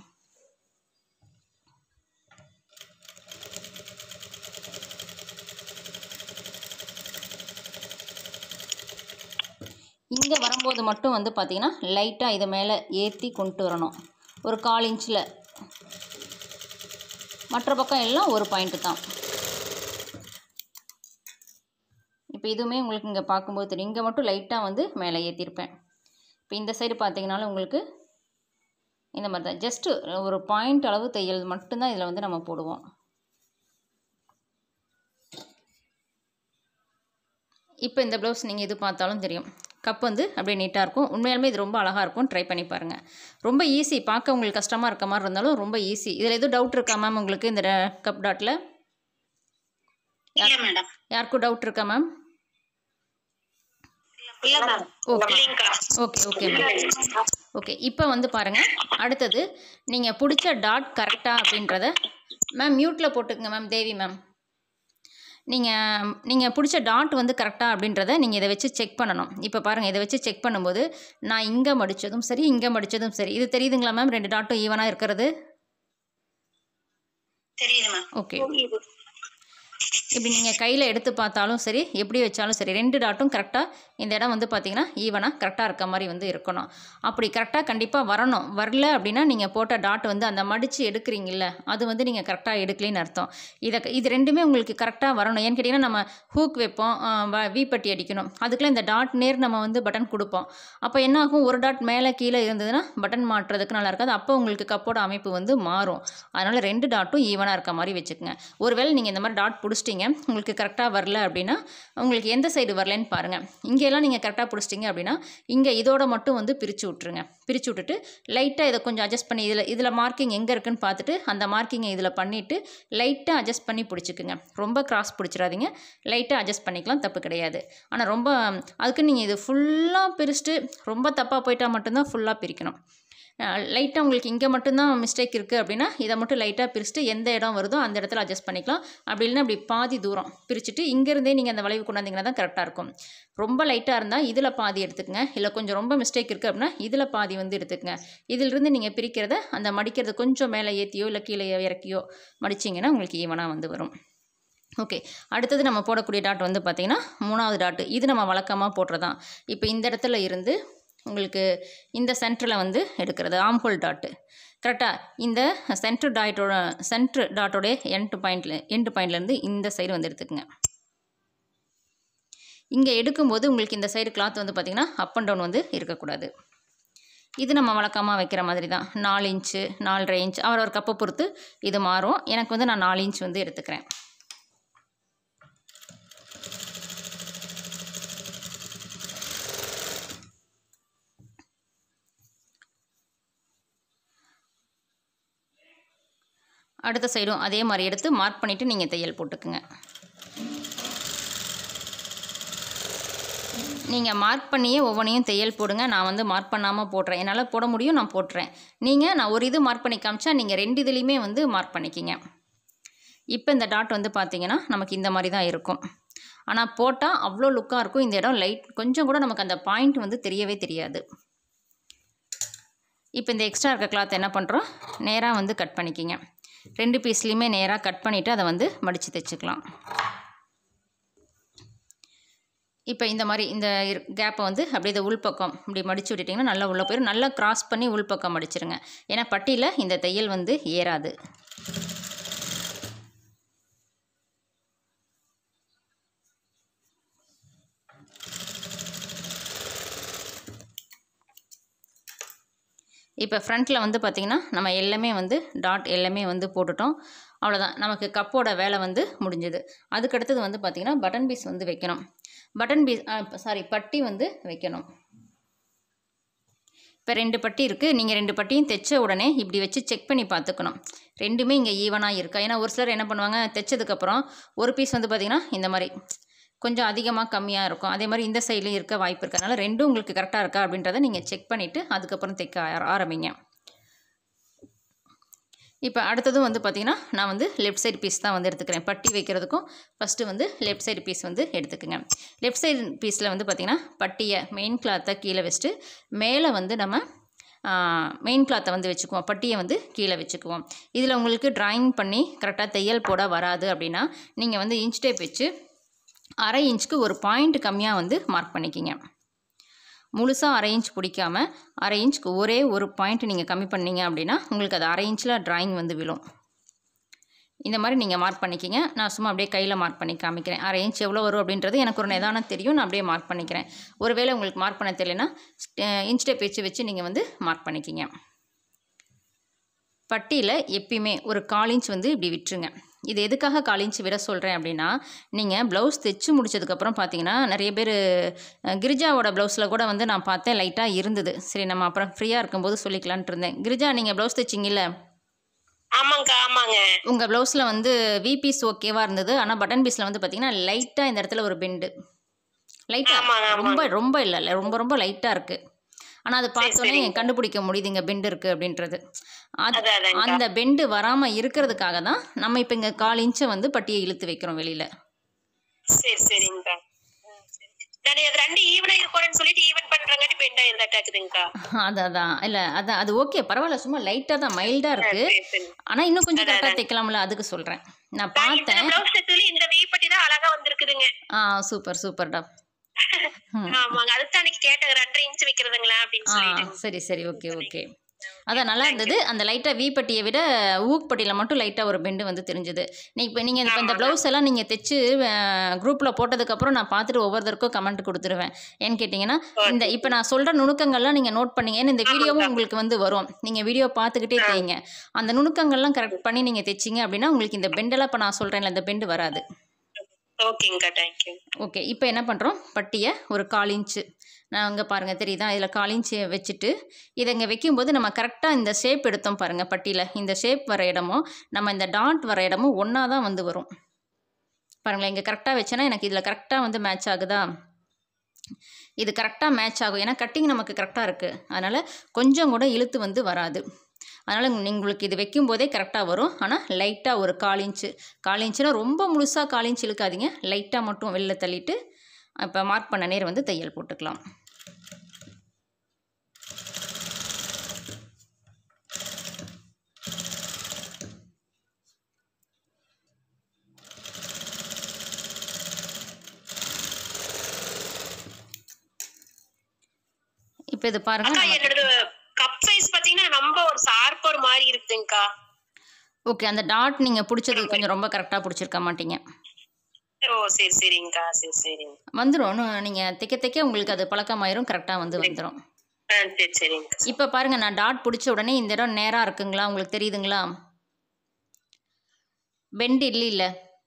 இங்கே வரும்போது மட்டும் வந்து பார்த்திங்கன்னா லைட்டாக இதை மேலே ஏற்றி கொண்டு வரணும் ஒரு கால் இன்ச்சில் மற்ற பக்கம் எல்லாம் ஒரு பாயிண்ட்டு தான் இப்போ இதுவுமே உங்களுக்கு இங்கே பார்க்கும்போது தெரியும் இங்கே மட்டும் லைட்டாக வந்து மேலே ஏற்றிருப்பேன் இப்போ இந்த சைடு பார்த்தீங்கனாலும் உங்களுக்கு இந்த மாதிரி தான் ஜஸ்ட்டு ஒரு பாயிண்ட் அளவு தையல் மட்டும்தான் இதில் வந்து நம்ம போடுவோம் இப்போ இந்த ப்ளவுஸ் நீங்கள் எது பார்த்தாலும் தெரியும் கப் வந்து அப்படியே நீட்டாக இருக்கும் உண்மையாலுமே இது ரொம்ப அழகாக இருக்கும் ட்ரை பண்ணி பாருங்கள் ரொம்ப ஈஸி பார்க்க உங்களுக்கு கஷ்டமாக இருக்க மாதிரி இருந்தாலும் ரொம்ப ஈஸி இதில் எதுவும் டவுட் இருக்கா மேம் உங்களுக்கு இந்த கப் டாட்டில் இல்ல மேடம் யாருக்கும் டவுட் இருக்கா மேம் இல்ல மேம் ஓகே இல்லைங்கக்கா ஓகே ஓகே மேம் ஓகே இப்போ வந்து பாருங்கள் அடுத்தது நீங்கள் பிடிச்ச டாட் கரெக்டாக அப்படின்றத மேம் மியூட்டில் போட்டுக்குங்க மேம் தேவி மேம் நீங்கள் நீங்கள் பிடிச்ச டாட் வந்து கரெக்டாக அப்படின்றத நீங்கள் இதை வச்சு செக் பண்ணணும் இப்போ பாருங்கள் இதை வச்சு செக் பண்ணும்போது நான் இங்கே மடித்ததும் சரி இங்கே மடித்ததும் சரி இது தெரியுதுங்களா மேம் ரெண்டு டாட்டும் ஈவனாக இருக்கிறது தெரியுது மேம் ஓகே இப்படி நீங்கள் கையில் எடுத்து பார்த்தாலும் சரி எப்படி வச்சாலும் சரி ரெண்டு டாட்டும் கரெக்டாக இந்த இடம் வந்து பார்த்தீங்கன்னா ஈவனாக கரெக்டாக இருக்க மாதிரி வந்து இருக்கணும் அப்படி கரெக்டாக கண்டிப்பாக வரணும் வரல அப்படின்னா நீங்கள் போட்ட டாட் வந்து அந்த மடித்து எடுக்கிறீங்கல்ல அது வந்து நீங்கள் கரெக்டாக எடுக்கலின்னு அர்த்தம் இதை இது ரெண்டுமே உங்களுக்கு கரெக்டாக வரணும் ஏன்னு கேட்டிங்கன்னா நம்ம ஹூக் வைப்போம் ஆஹ் வ- வீப்பட்டி அடிக்கணும் அதுக்கெல்லாம் இந்த டாட் நேர் நம்ம வந்து பட்டன் கொடுப்போம் அப்போ என்ன ஆகும் ஒரு டாட் மேலே கீழே இருந்ததுன்னா பட்டன் மாட்டுறதுக்கு நல்லா இருக்காது அப்போ உங்களுக்கு கப்போட அமைப்பு வந்து மாறும் அதனால் ரெண்டு டாட்டும் ஈவனாக இருக்க மாதிரி வச்சுக்கோங்க ஒருவேளை நீங்கள் இந்த மாதிரி டாட் பிடிச்சிட்டிங்க உங்களுக்கு கரெக்டாக வரல அப்படின்னா உங்களுக்கு எந்த சைடு வரலன்னு பாருங்கள் இங்கெல்லாம் நீங்கள் கரெக்டாக பிடிச்சிட்டிங்க அப்படின்னா இங்கே இதோட மட்டும் வந்து பிரித்து விட்ருங்க பிரித்து விட்டுட்டு லைட்டாக இதை கொஞ்சம் அட்ஜஸ்ட் பண்ணி இதில் இதில் மார்க்கிங் எங்கே இருக்குன்னு பார்த்துட்டு அந்த மார்க்கிங்கை இதில் பண்ணிவிட்டு லைட்டாக அட்ஜஸ்ட் பண்ணி பிடிச்சிக்குங்க ரொம்ப கிராஸ் பிடிச்சிடாதீங்க லைட்டாக அட்ஜஸ்ட் பண்ணிக்கலாம் தப்பு கிடையாது ஆனால் ரொம்ப அதுக்கு நீங்கள் இது ஃபுல்லாக பிரிச்சுட்டு ரொம்ப தப்பாக போயிட்டா மட்டும்தான் ஃபுல்லாக பிரிக்கணும் லைட்டாக உங்களுக்கு இங்கே மட்டும்தான் மிஸ்டேக் இருக்குது அப்படின்னா இதை மட்டும் லைட்டாக பிரிச்சுட்டு எந்த இடம் வருதோ அந்த இடத்துல அட்ஜஸ்ட் பண்ணிக்கலாம் அப்படி இல்லைன்னா அப்படி பாதி தூரம் பிரிச்சுட்டு இங்கேருந்தே நீங்கள் அந்த வளைவு கொண்டாந்தீங்கன்னா தான் கரெக்டாக இருக்கும் ரொம்ப லைட்டாக இருந்தால் இதில் பாதி எடுத்துக்கங்க இல்லை கொஞ்சம் ரொம்ப மிஸ்டேக் இருக்குது அப்படின்னா இதில் பாதி வந்து எடுத்துக்கங்க இதிலிருந்து நீங்கள் பிரிக்கிறத அந்த மடிக்கிறது கொஞ்சம் மேலே ஏற்றியோ இல்லை கீழே இறக்கியோ மடிச்சிங்கன்னா உங்களுக்கு ஈவனாக வந்து வரும் ஓகே அடுத்தது நம்ம போடக்கூடிய டாட் வந்து பார்த்திங்கன்னா மூணாவது டாட்டு இது நம்ம வழக்கமாக போடுறதான் இப்போ இந்த இடத்துல இருந்து உங்களுக்கு இந்த சென்டரில் வந்து எடுக்கிறது ஆம்ஹோல் டாட்டு கரெக்டாக இந்த சென்டர் டாட்டோட சென்டர் டாட்டோடைய எண்ட் பாயிண்டில் எண்டு பாயிண்ட்லேருந்து இந்த சைடு வந்து எடுத்துக்கங்க இங்கே எடுக்கும்போது உங்களுக்கு இந்த சைடு கிளாத் வந்து பார்த்திங்கன்னா அப் அண்ட் டவுன் வந்து இருக்கக்கூடாது இது நம்ம வழக்கமாக வைக்கிற மாதிரி தான் நாலு இன்ச்சு நாலரை இன்ச் அவர் ஒரு கப்பை பொறுத்து இது மாறும் எனக்கு வந்து நான் நாலு இன்ச் வந்து எடுத்துக்கிறேன் அடுத்த சைடும் அதே மாதிரி எடுத்து மார்க் பண்ணிவிட்டு நீங்கள் தையல் போட்டுக்குங்க நீங்கள் மார்க் பண்ணியே ஒவ்வொன்றையும் தையல் போடுங்க நான் வந்து மார்க் பண்ணாமல் போடுறேன் என்னால் போட முடியும் நான் போட்டுறேன் நீங்கள் நான் ஒரு இது மார்க் பண்ணி காமிச்சா நீங்கள் ரெண்டு இதுலேயுமே வந்து மார்க் பண்ணிக்கிங்க இப்போ இந்த டாட் வந்து பார்த்தீங்கன்னா நமக்கு இந்த மாதிரி தான் இருக்கும் ஆனால் போட்டால் அவ்வளோ லுக்காக இருக்கும் இந்த இடம் லைட் கொஞ்சம் கூட நமக்கு அந்த பாயிண்ட் வந்து தெரியவே தெரியாது இப்போ இந்த எக்ஸ்ட்ரா இருக்க கிளாத் என்ன பண்ணுறோம் நேராக வந்து கட் பண்ணிக்கிங்க ரெண்டு பீஸ்லேயுமே நேராக கட் பண்ணிவிட்டு அதை வந்து மடித்து தைச்சிக்கலாம் இப்போ இந்த மாதிரி இந்த கேப்பை வந்து அப்படியே இந்த உள்பக்கம் இப்படி மடித்து விட்டுட்டிங்கன்னா நல்லா உள்ளே போயிடும் நல்லா கிராஸ் பண்ணி உள்பக்கம் மடிச்சிருங்க ஏன்னா பட்டியில் இந்த தையல் வந்து ஏறாது இப்போ ஃப்ரண்ட்டில் வந்து பார்த்திங்கன்னா நம்ம எல்லாமே வந்து டாட் எல்லாமே வந்து போட்டுட்டோம் அவ்வளோதான் நமக்கு கப்போட வேலை வந்து முடிஞ்சது அதுக்கடுத்தது வந்து பார்த்திங்கன்னா பட்டன் பீஸ் வந்து வைக்கணும் பட்டன் பீஸ் சாரி பட்டி வந்து வைக்கணும் இப்போ ரெண்டு பட்டி இருக்குது நீங்கள் ரெண்டு பட்டியும் தைச்ச உடனே இப்படி வச்சு செக் பண்ணி பார்த்துக்கணும் ரெண்டுமே இங்கே ஈவனாக இருக்கா ஏன்னா ஒரு சிலர் என்ன பண்ணுவாங்க தைச்சதுக்கப்புறம் ஒரு பீஸ் வந்து பார்த்திங்கன்னா இந்த மாதிரி கொஞ்சம் அதிகமாக கம்மியாக இருக்கும் அதே மாதிரி இந்த சைட்லேயும் இருக்க வாய்ப்பு இருக்கு அதனால் ரெண்டும் உங்களுக்கு கரெக்டாக இருக்கா அப்படின்றத நீங்கள் செக் பண்ணிவிட்டு அதுக்கப்புறம் தைக்க ஆர- ஆரம்பிங்க இப்போ அடுத்ததும் வந்து பார்த்திங்கன்னா நான் வந்து லெஃப்ட் சைடு பீஸ் தான் வந்து எடுத்துக்கிறேன் பட்டி வைக்கிறதுக்கும் ஃபஸ்ட்டு வந்து லெஃப்ட் சைடு பீஸ் வந்து எடுத்துக்கோங்க லெஃப்ட் சைடு பீஸில் வந்து பார்த்திங்கன்னா பட்டியை மெயின் கிளாத்தை கீழே வச்சுட்டு மேலே வந்து நம்ம மெயின் கிளாத்தை வந்து வச்சுக்குவோம் பட்டியை வந்து கீழே வச்சுக்குவோம் இதில் உங்களுக்கு டிராயிங் பண்ணி கரெக்டாக தையல் போட வராது அப்படின்னா நீங்கள் வந்து இன்ச் டேப் வச்சு அரை இன்ச்சுக்கு ஒரு பாயிண்ட் கம்மியாக வந்து மார்க் பண்ணிக்கிங்க முழுசாக அரை இன்ச் பிடிக்காம அரை இன்ச்சுக்கு ஒரே ஒரு பாயிண்ட் நீங்கள் கம்மி பண்ணீங்க அப்படின்னா உங்களுக்கு அது அரை இன்ச்சில் டிராயிங் வந்து விழும் இந்த மாதிரி நீங்கள் மார்க் பண்ணிக்கிங்க நான் சும்மா அப்படியே கையில் மார்க் பண்ணி காமிக்கிறேன் அரை இன்ச் எவ்வளோ வரும் அப்படின்றது எனக்கு ஒரு நிதானம் தெரியும் நான் அப்படியே மார்க் பண்ணிக்கிறேன் ஒருவேளை உங்களுக்கு மார்க் பண்ண தெரியலனா இன்ச் டேப் வச்சு வச்சு நீங்கள் வந்து மார்க் பண்ணிக்கிங்க பட்டியில் எப்பயுமே ஒரு கால் இன்ச் வந்து இப்படி விட்டுருங்க இது எதுக்காக கால் இன்ச் விட சொல்கிறேன் அப்படின்னா நீங்கள் ப்ளவுஸ் தைச்சு முடிச்சதுக்கப்புறம் பார்த்தீங்கன்னா நிறைய பேர் அஹ், கிரிஜாவோட ப்ளவுஸில் கூட வந்து நான் பார்த்தேன் லைட்டாக இருந்தது சரி நம்ம அப்புறம் ஃப்ரீயாக இருக்கும்போது சொல்லிக்கலான்ட்டு இருந்தேன் கிரிஜா நீங்கள் ப்ளவுஸ் தைச்சிங்கல்ல ஆமாங்கக்கா ஆமாங்க உங்கள் ப்ளவுஸில் வந்து வி பீஸ் ஓகேவாக இருந்தது ஆனால் பட்டன் பீஸில் வந்து பார்த்தீங்கன்னா லைட்டாக இந்த இடத்துல ஒரு பெண்டு லைட்டாக ஆமாங்க, ஆமாங்க. ரொம்ப ரொம்ப இல்லை இல்லை ரொம்ப ரொம்ப லைட்டாக இருக்குது ஆனால் அது பார்த்தோன்னே சரிங்க. கண்டுபிடிக்க முடியுது இங்கே பெண்டு இருக்குது அப்படின்றது அது அதான் அதான்க்கா. அந்த பெண்டு வராமல் இருக்கிறதுக்காக தான் நம்ம இப்போ இங்கே கால் இன்ச்சை வந்து பட்டியை இழுத்து வைக்கிறோம் வெளியில் சரி சரிங்கக்கா ம், சரி. நான் அது ரெண்டு ஈவனா இருக்கணும்னு சொல்லிட்டு ஈவன் பண்றங்காட்டி பெண்டா இருந்தாட்டாக்குதுங்கக்கா அது அதான் இல்லை அதான் அது ஓகே பரவாயில்ல சும்மா லைட்டாக தான் மைல்டாக இருக்குது சரி சரி ஆனால் இன்னும் கொஞ்சம் அதான், கரெக்டாக தைக்கலாம்ல அதுக்கு சொல்கிறேன் நான் இந்த பார்த்தேன் பிளவுஸ் செட்ல இந்த வீப்பட்டி தான் அழகா வந்திருக்குதுங்க ஆ சூப்பர் சூப்பர்டா ம் ஆமாங்க அதுதான் அன்னைக்கு கேட்டேன் ரெண்டரை இன்ச் வைக்கிறதுங்களா அப்படின்னு ஆ சொல்லிட்டு சரி சரி ஓகே ஓகே அதான் நல்லா இருந்தது அந்த லைட்டாக வி பட்டியை விட ஊக் பட்டியில் மட்டும் லைட்டாக ஒரு பெண்டு வந்து தெரிஞ்சுது நீ இப்போ நீங்கள் இப்போ இந்த ப்ளவுஸ் எல்லாம் நீங்கள் தைச்சு குரூப்பில் போட்டதுக்கப்புறம் நான் பார்த்துட்டு ஒவ்வொருத்தருக்கும் கமெண்ட் கொடுத்துருவேன் ஏன்னு கேட்டிங்கன்னா இந்த இப்போ நான் சொல்கிற நுணுக்கங்கள்லாம் நீங்கள் நோட் பண்ணீங்க ஏன்னா இந்த வீடியோவும் உங்களுக்கு வந்து வரும் நீங்கள் வீடியோ பார்த்துக்கிட்டே தேய்ங்க அந்த நுணுக்கங்கள்லாம் கரெக்ட் பண்ணி நீங்கள் தைச்சிங்க அப்படின்னா உங்களுக்கு இந்த பெண்டெல்லாம் இப்போ நான் சொல்கிறேன்ல இந்த பெண்டு வராது ஓகேங்கக்கா தேங்க்யூ ஓகே இப்போ என்ன பண்ணுறோம் பட்டியை ஒரு கால் இன்ச்சு நான் அங்கே பாருங்கள் தெரியுதா இதில் கால் இன்ச்சு வச்சுட்டு இதை இங்கே வைக்கும்போது நம்ம கரெக்டாக இந்த ஷேப் எடுத்தோம் பாருங்கள் பட்டியில் இந்த ஷேப் வர இடமும் நம்ம இந்த டாட் வர இடமும் ஒன்றா தான் வந்து வரும் பாருங்களேன் இங்கே கரெக்டாக வச்சேன்னா எனக்கு இதில் கரெக்டாக வந்து மேட்ச் ஆகுதா இது கரெக்டாக மேட்ச் ஆகும் ஏன்னா கட்டிங் நமக்கு கரெக்டாக இருக்குது அதனால் கொஞ்சம் கூட இழுத்து வந்து வராது அதனால் உங்களுக்கு இது வைக்கும்போதே கரெக்டாக வரும் ஆனால் லைட்டாக ஒரு கால் இன்ச்சு கால் இன்ச்சுனா ரொம்ப முழுசாக கால் இன்ச் இழுக்காதீங்க லைட்டாக மட்டும் வெளில தள்ளிட்டு இப்போ மார்க் பண்ண நேரம் வந்து தையல் போட்டுக்கலாம் இப்போ இது பாருங்க அக்கா நமக்கு- என்னோட கப் சைஸ் பாத்தீங்கன்னா ரொம்ப ஒரு ஷார்ப்பர் மாதிரி இருக்குங்கக்கா ஓகே அந்த டாட் நீங்கள் பிடிச்சது கொஞ்சம் ரொம்ப கரெக்டாக பிடிச்சிருக்க மாட்டீங்க ஓ சரி சரிங்கக்கா சரி சரிங்க வந்துடும் நீங்கள் தைக்க தைக்க உங்களுக்கு அது பழக்கமாயிரும் கரெக்டாக வந்து வந்துடும் ஆ சரி சரிங்கக்கா இப்போ பாருங்க நான் டாட் பிடிச்ச உடனே இந்த இடம் நேராக இருக்குங்களா உங்களுக்கு தெரியுதுங்களா பெண்ட் இல்லை இல்லை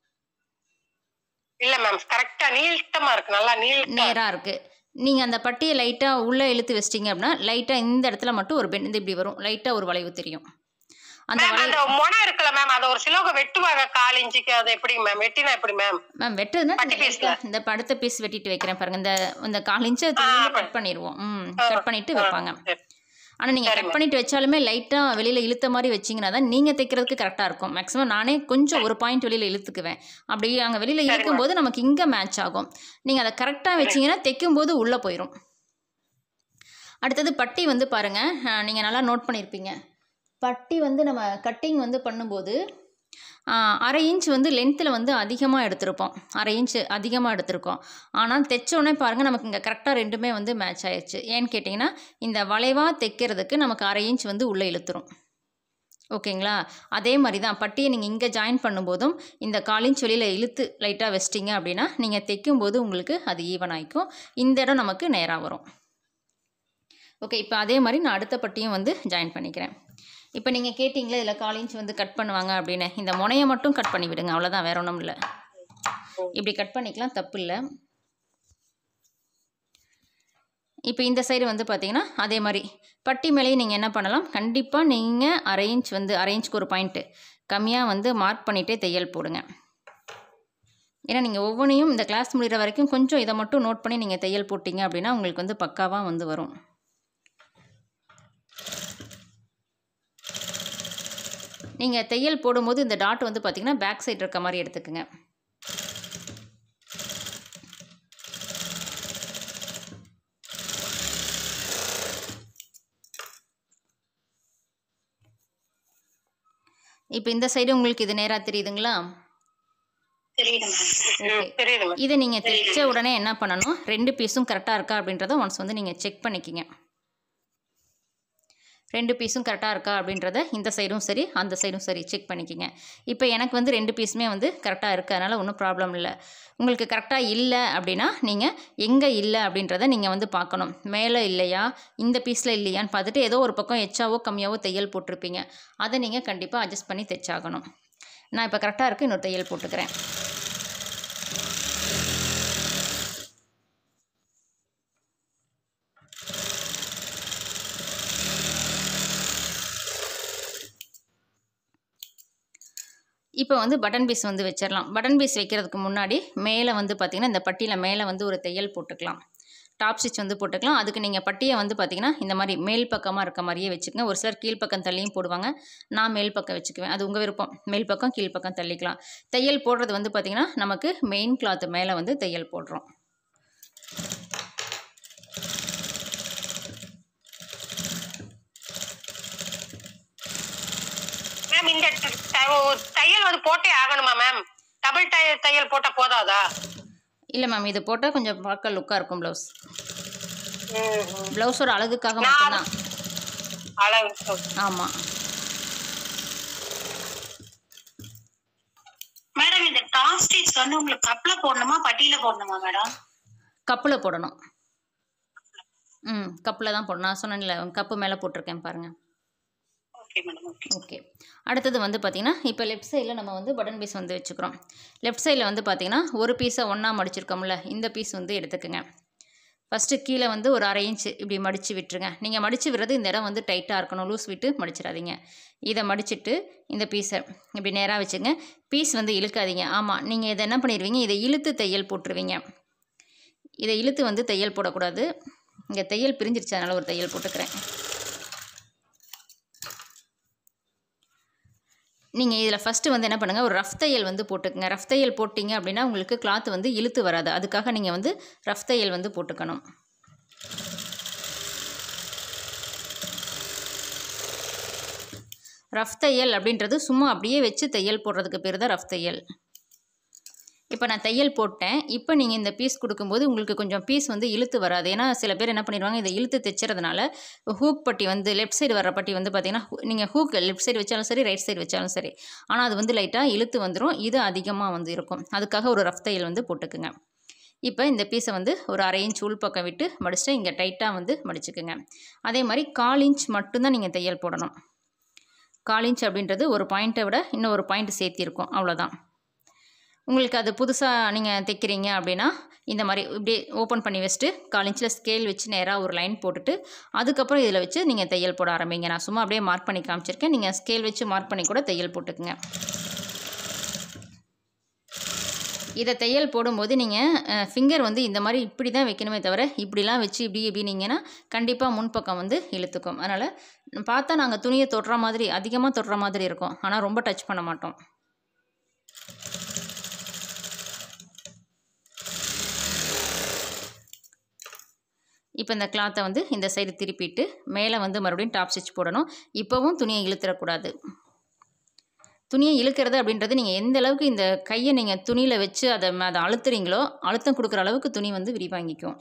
இல்ல மேம் கரெக்டா நீட்டமா இருக்கு நல்லா நீட்டா நேராக இருக்குது நீங்கள் அந்த பட்டியை லைட்டாக உள்ளே இழுத்து வச்சிட்டிங்க அப்படின்னா லைட்டாக இந்த இடத்துல மட்டும் ஒரு பெண்ட் இப்படி வரும் லைட்டாக ஒரு வளைவு தெரியும் அந்த மேம் வளையல் அந்த முனை இருக்குல்ல மேம் அத ஒரு சிலோக வெட்டுவாங்க கால் இன்ச்சுக்கு அது எப்படி மேம் வெட்டினா எப்படி மேம் மேம் வெட்டுறதுனா பட்டி இந்த piece-ல. இந்த படுத்த பீஸ் வெட்டிட்டு வைக்கிறேன் பாருங்க இந்த இந்த கால் இன்ச்சு கட் பண்ணிடுவோம் ம் கட் பண்ணிட்டு வைப்பாங்க சரி. ஆனால் நீங்கள் கட் பண்ணிட்டு வச்சாலுமே லைட்டாக வெளியில் இழுத்த மாதிரி வச்சிங்கன்னா தான் நீங்கள் தைக்கிறதுக்கு கரெக்டாக இருக்கும் மேக்ஸிமம் நானே கொஞ்சம் ஒரு பாயிண்ட் வெளியில் இழுத்துக்குவேன் அப்படி அங்கே வெளியில் இழுக்கும்போது நமக்கு இங்கே மேட்ச் ஆகும் நீங்கள் அதை கரெக்டாக வச்சிங்கன்னா தைக்கும்போது உள்ளே போயிடும் அடுத்தது பட்டி வந்து பாருங்கள் நீங்கள் நல்லா நோட் பண்ணியிருப்பீங்க பட்டி வந்து நம்ம கட்டிங் வந்து பண்ணும்போது ஆஹ், அரை இன்ச் வந்து லென்த்தில் வந்து அதிகமாக எடுத்திருப்போம் அரை இன்ச் அதிகமாக எடுத்திருக்கோம் ஆனால் தைச்சோடனே பாருங்கள் நமக்கு இங்கே கரெக்டாக ரெண்டுமே வந்து மேட்ச் ஆயிடுச்சு ஏன்னு கேட்டிங்கன்னா இந்த வளைவாக தைக்கிறதுக்கு நமக்கு அரை இன்ச் வந்து உள்ளே இழுத்துரும் ஓகேங்களா அதே மாதிரி தான் பட்டியை நீங்கள் இங்கே ஜாயின் பண்ணும்போதும் இந்த கால் இன்ச் வெளியில் இழுத்து லைட்டாக வச்சிட்டிங்க அப்படின்னா நீங்கள் தைக்கும்போது உங்களுக்கு அது ஈவன் ஆகிக்கும் இந்த இடம் நமக்கு நேராக வரும் ஓகே இப்போ அதே மாதிரி நான் அடுத்த பட்டியும் வந்து ஜாயின் பண்ணிக்கிறேன் இப்போ நீங்கள் கேட்டிங்களே இதில் கால் இன்ச் வந்து கட் பண்ணுவாங்க அப்படின்னு இந்த முனையை மட்டும் கட் பண்ணி விடுங்க அவ்வளோதான் வேற ஒன்றும் இல்லை இப்படி கட் பண்ணிக்கலாம் தப்பு இல்லை இப்போ இந்த சைடு வந்து பார்த்தீங்கன்னா அதே மாதிரி பட்டி மேலேயும் நீங்கள் என்ன பண்ணலாம் கண்டிப்பாக நீங்கள் அரை இன்ச் வந்து அரை இன்ச்சுக்கு ஒரு பாயிண்ட்டு கம்மியாக வந்து மார்க் பண்ணிகிட்டே தையல் போடுங்க ஏன்னா நீங்கள் ஒவ்வொன்றையும் இந்த கிளாஸ் முடிகிற வரைக்கும் கொஞ்சம் இதை மட்டும் நோட் பண்ணி நீங்கள் தையல் போட்டிங்க அப்படின்னா உங்களுக்கு வந்து பக்காவாக வந்து வரும் நீங்கள் தையல் போடும்போது இந்த டாட் வந்து பார்த்தீங்கன்னா பேக் சைடு இருக்க மாதிரி எடுத்துக்கோங்க இப்போ இந்த சைடு உங்களுக்கு இது நேராக தெரியுதுங்களா தெரியுது மேம் ம், தெரியுது மேம் இதை நீங்கள் தைச்ச உடனே என்ன பண்ணணும் ரெண்டு பீஸும் கரெக்டாக இருக்கா அப்படின்றத ஒன்ஸ் வந்து நீங்கள் செக் பண்ணிக்கிங்க ரெண்டு பீஸும் கரெக்டாக இருக்கா அப்படின்றத இந்த சைடும் சரி அந்த சைடும் சரி செக் பண்ணிக்கிங்க இப்போ எனக்கு வந்து ரெண்டு பீஸுமே வந்து கரெக்டாக இருக்கு அதனால் ஒன்றும் ப்ராப்ளம் இல்லை உங்களுக்கு கரெக்டாக இல்லை அப்படின்னா நீங்கள் எங்கே இல்லை அப்படின்றத நீங்கள் வந்து பார்க்கணும் மேலே இல்லையா இந்த பீஸில் இல்லையான்னு பார்த்துட்டு ஏதோ ஒரு பக்கம் எச்சாவோ கம்மியாவோ தையல் போட்டிருப்பீங்க அதை நீங்கள் கண்டிப்பாக அட்ஜஸ்ட் பண்ணி தைச்சாகணும் நான் இப்போ கரெக்டாக இருக்கு இன்னொரு தையல் போட்டுக்கிறேன் இப்போ வந்து பட்டன் பீஸ் வந்து வச்சிடலாம் பட்டன் பீஸ் வைக்கிறதுக்கு முன்னாடி மேலே வந்து பார்த்திங்கன்னா இந்த பட்டியில் மேலே வந்து ஒரு தையல் போட்டுக்கலாம் டாப் ஸ்டிச் வந்து போட்டுக்கலாம் அதுக்கு நீங்கள் பட்டியை வந்து பார்த்திங்கன்னா இந்த மாதிரி மேல் பக்கமாக இருக்க மாதிரியே வச்சுக்கோங்க ஒரு சிலர் கீழ்ப்பக்கம் தள்ளியும் போடுவாங்க நான் மேல் பக்கம் வச்சுக்குவேன் அது உங்கள் விருப்பம் மேல் பக்கம் கீழ் பக்கம் தள்ளிக்கலாம் தையல் போடுறது வந்து பார்த்திங்கன்னா நமக்கு மெயின் கிளாத் மேலே வந்து தையல் போடுறோம் மேம் இந்த ட- த- ஒரு தையல் வந்து போட்டே ஆகணுமா மேம் டபுள் தையல் தையல் போட்டா போதாதா இல்லை மேம் இது போட்டால் கொஞ்சம் பார்க்க லுக்காக இருக்கும் ப்ளவுஸ் ம், ம். ப்ளவுஸோட அழகுக்காக நான் மட்டும்தான் அளவு ஆமாம் மேடம் இந்த டாப் ஸ்டிச் வந்து உங்களுக்கு கப்ல போடணுமா பட்டியில போடணுமா மேடம் கப்பில் போடணும் ம் கப்பில் தான் போடணும் நான் சொன்னேன்ல கப்பு மேலே போட்டிருக்கேன் பாருங்கள் ஓகே மேடம் ஓகே ஓகே அடுத்தது வந்து பார்த்திங்கன்னா இப்போ லெஃப்ட் சைடில் நம்ம வந்து பட்டன் பீஸ் வந்து வச்சுக்கிறோம் லெஃப்ட் சைடில் வந்து பார்த்திங்கன்னா ஒரு பீஸை ஒன்றா மடிச்சிருக்கோம்ல இந்த பீஸ் வந்து எடுத்துக்கோங்க ஃபஸ்ட்டு கீழே வந்து ஒரு அரை இன்ச் இப்படி மடித்து விட்டுருங்க நீங்கள் மடித்து விடுறது இந்த இடம் வந்து டைட்டாக இருக்கணும் லூஸ் விட்டு மடிச்சிடாதீங்க இதை மடிச்சிட்டு இந்த பீஸை இப்படி நேராக வச்சுங்க பீஸ் வந்து இழுக்காதீங்க ஆமாம் நீங்கள் இதை என்ன பண்ணிடுவீங்க இதை இழுத்து தையல் போட்டுருவீங்க இதை இழுத்து வந்து தையல் போடக்கூடாது இங்கே தையல் பிரிஞ்சிருச்சு அதனால் ஒரு தையல் போட்டுக்கிறேன் நீங்கள் இதில் ஃபஸ்ட்டு வந்து என்ன பண்ணுங்கள் ஒரு ரஃப் தையல் வந்து போட்டுக்கங்க ரஃப் தையல் போட்டிங்க அப்படின்னா உங்களுக்கு கிளாத் வந்து இழுத்து வராது அதுக்காக நீங்கள் வந்து ரஃப் தையல் வந்து போட்டுக்கணும் ரஃப் தையல் அப்படின்றது சும்மா அப்படியே வச்சு தையல் போடுறதுக்கு பேர் தான் ரஃப் தையல் இப்போ நான் தையல் போட்டேன் இப்போ நீங்கள் இந்த பீஸ் கொடுக்கும்போது உங்களுக்கு கொஞ்சம் பீஸ் வந்து இழுத்து வராது ஏன்னா சில பேர் என்ன பண்ணிடுவாங்க இதை இழுத்து தைச்சறதுனால ஹூக் பட்டி வந்து லெஃப்ட் சைடு வர பட்டி வந்து பார்த்தீங்கன்னா நீங்கள் ஹூக் லெஃப்ட் சைடு வச்சாலும் சரி ரைட் சைடு வச்சாலும் சரி ஆனால் அது வந்து லைட்டாக இழுத்து வந்துடும் இது அதிகமாக வந்து இருக்கும் அதுக்காக ஒரு ரஃப் தையல் வந்து போட்டுக்குங்க இப்போ இந்த பீஸை வந்து ஒரு அரை இன்ச் உள் பக்கம் விட்டு மடிச்சுட்டு இங்கே டைட்டாக வந்து மடிச்சுக்குங்க அதே மாதிரி கால் இன்ச் மட்டும்தான் நீங்கள் தையல் போடணும் கால் இன்ச் அப்படின்றது ஒரு பாயிண்ட்டை விட இன்னும் ஒரு பாயிண்ட் சேர்த்திருக்கும் அவ்வளோதான் உங்களுக்கு அது புதுசாக நீங்கள் தைக்கிறீங்க அப்படின்னா இந்த மாதிரி இப்படி ஓப்பன் பண்ணி வச்சுட்டு கால் இன்ச்சில் ஸ்கேல் வச்சு நேராக ஒரு லைன் போட்டுட்டு அதுக்கப்புறம் இதில் வச்சு நீங்கள் தையல் போட ஆரம்பிங்க நான் சும்மா அப்படியே மார்க் பண்ணி காமிச்சிருக்கேன் நீங்கள் ஸ்கேல் வச்சு மார்க் பண்ணி கூட தையல் போட்டுக்குங்க இதை தையல் போடும்போது நீங்கள் ஃபிங்கர் வந்து இந்த மாதிரி இப்படி தான் வைக்கணுமே தவிர இப்படிலாம் வச்சு இப்படி இப்படினீங்கன்னா கண்டிப்பாக முன்பக்கம் வந்து இழுத்துக்கும் அதனால் பார்த்தா நாங்கள் துணியை தொடுற மாதிரி அதிகமாக தொடுற மாதிரி இருக்கும் ஆனால் ரொம்ப டச் பண்ண மாட்டோம் இப்போ இந்த கிளாத்தை வந்து இந்த சைடு திருப்பிட்டு மேலே வந்து மறுபடியும் டாப் ஸ்டிச் போடணும் இப்போவும் துணியை இழுத்துறக்கூடாது துணியை இழுக்கிறது அப்படின்றது நீங்கள் எந்த அளவுக்கு இந்த கையை நீங்கள் துணியில் வச்சு அதை அதை அழுத்துறீங்களோ அழுத்தம் கொடுக்குற அளவுக்கு துணி வந்து விரிவாங்கிக்கும்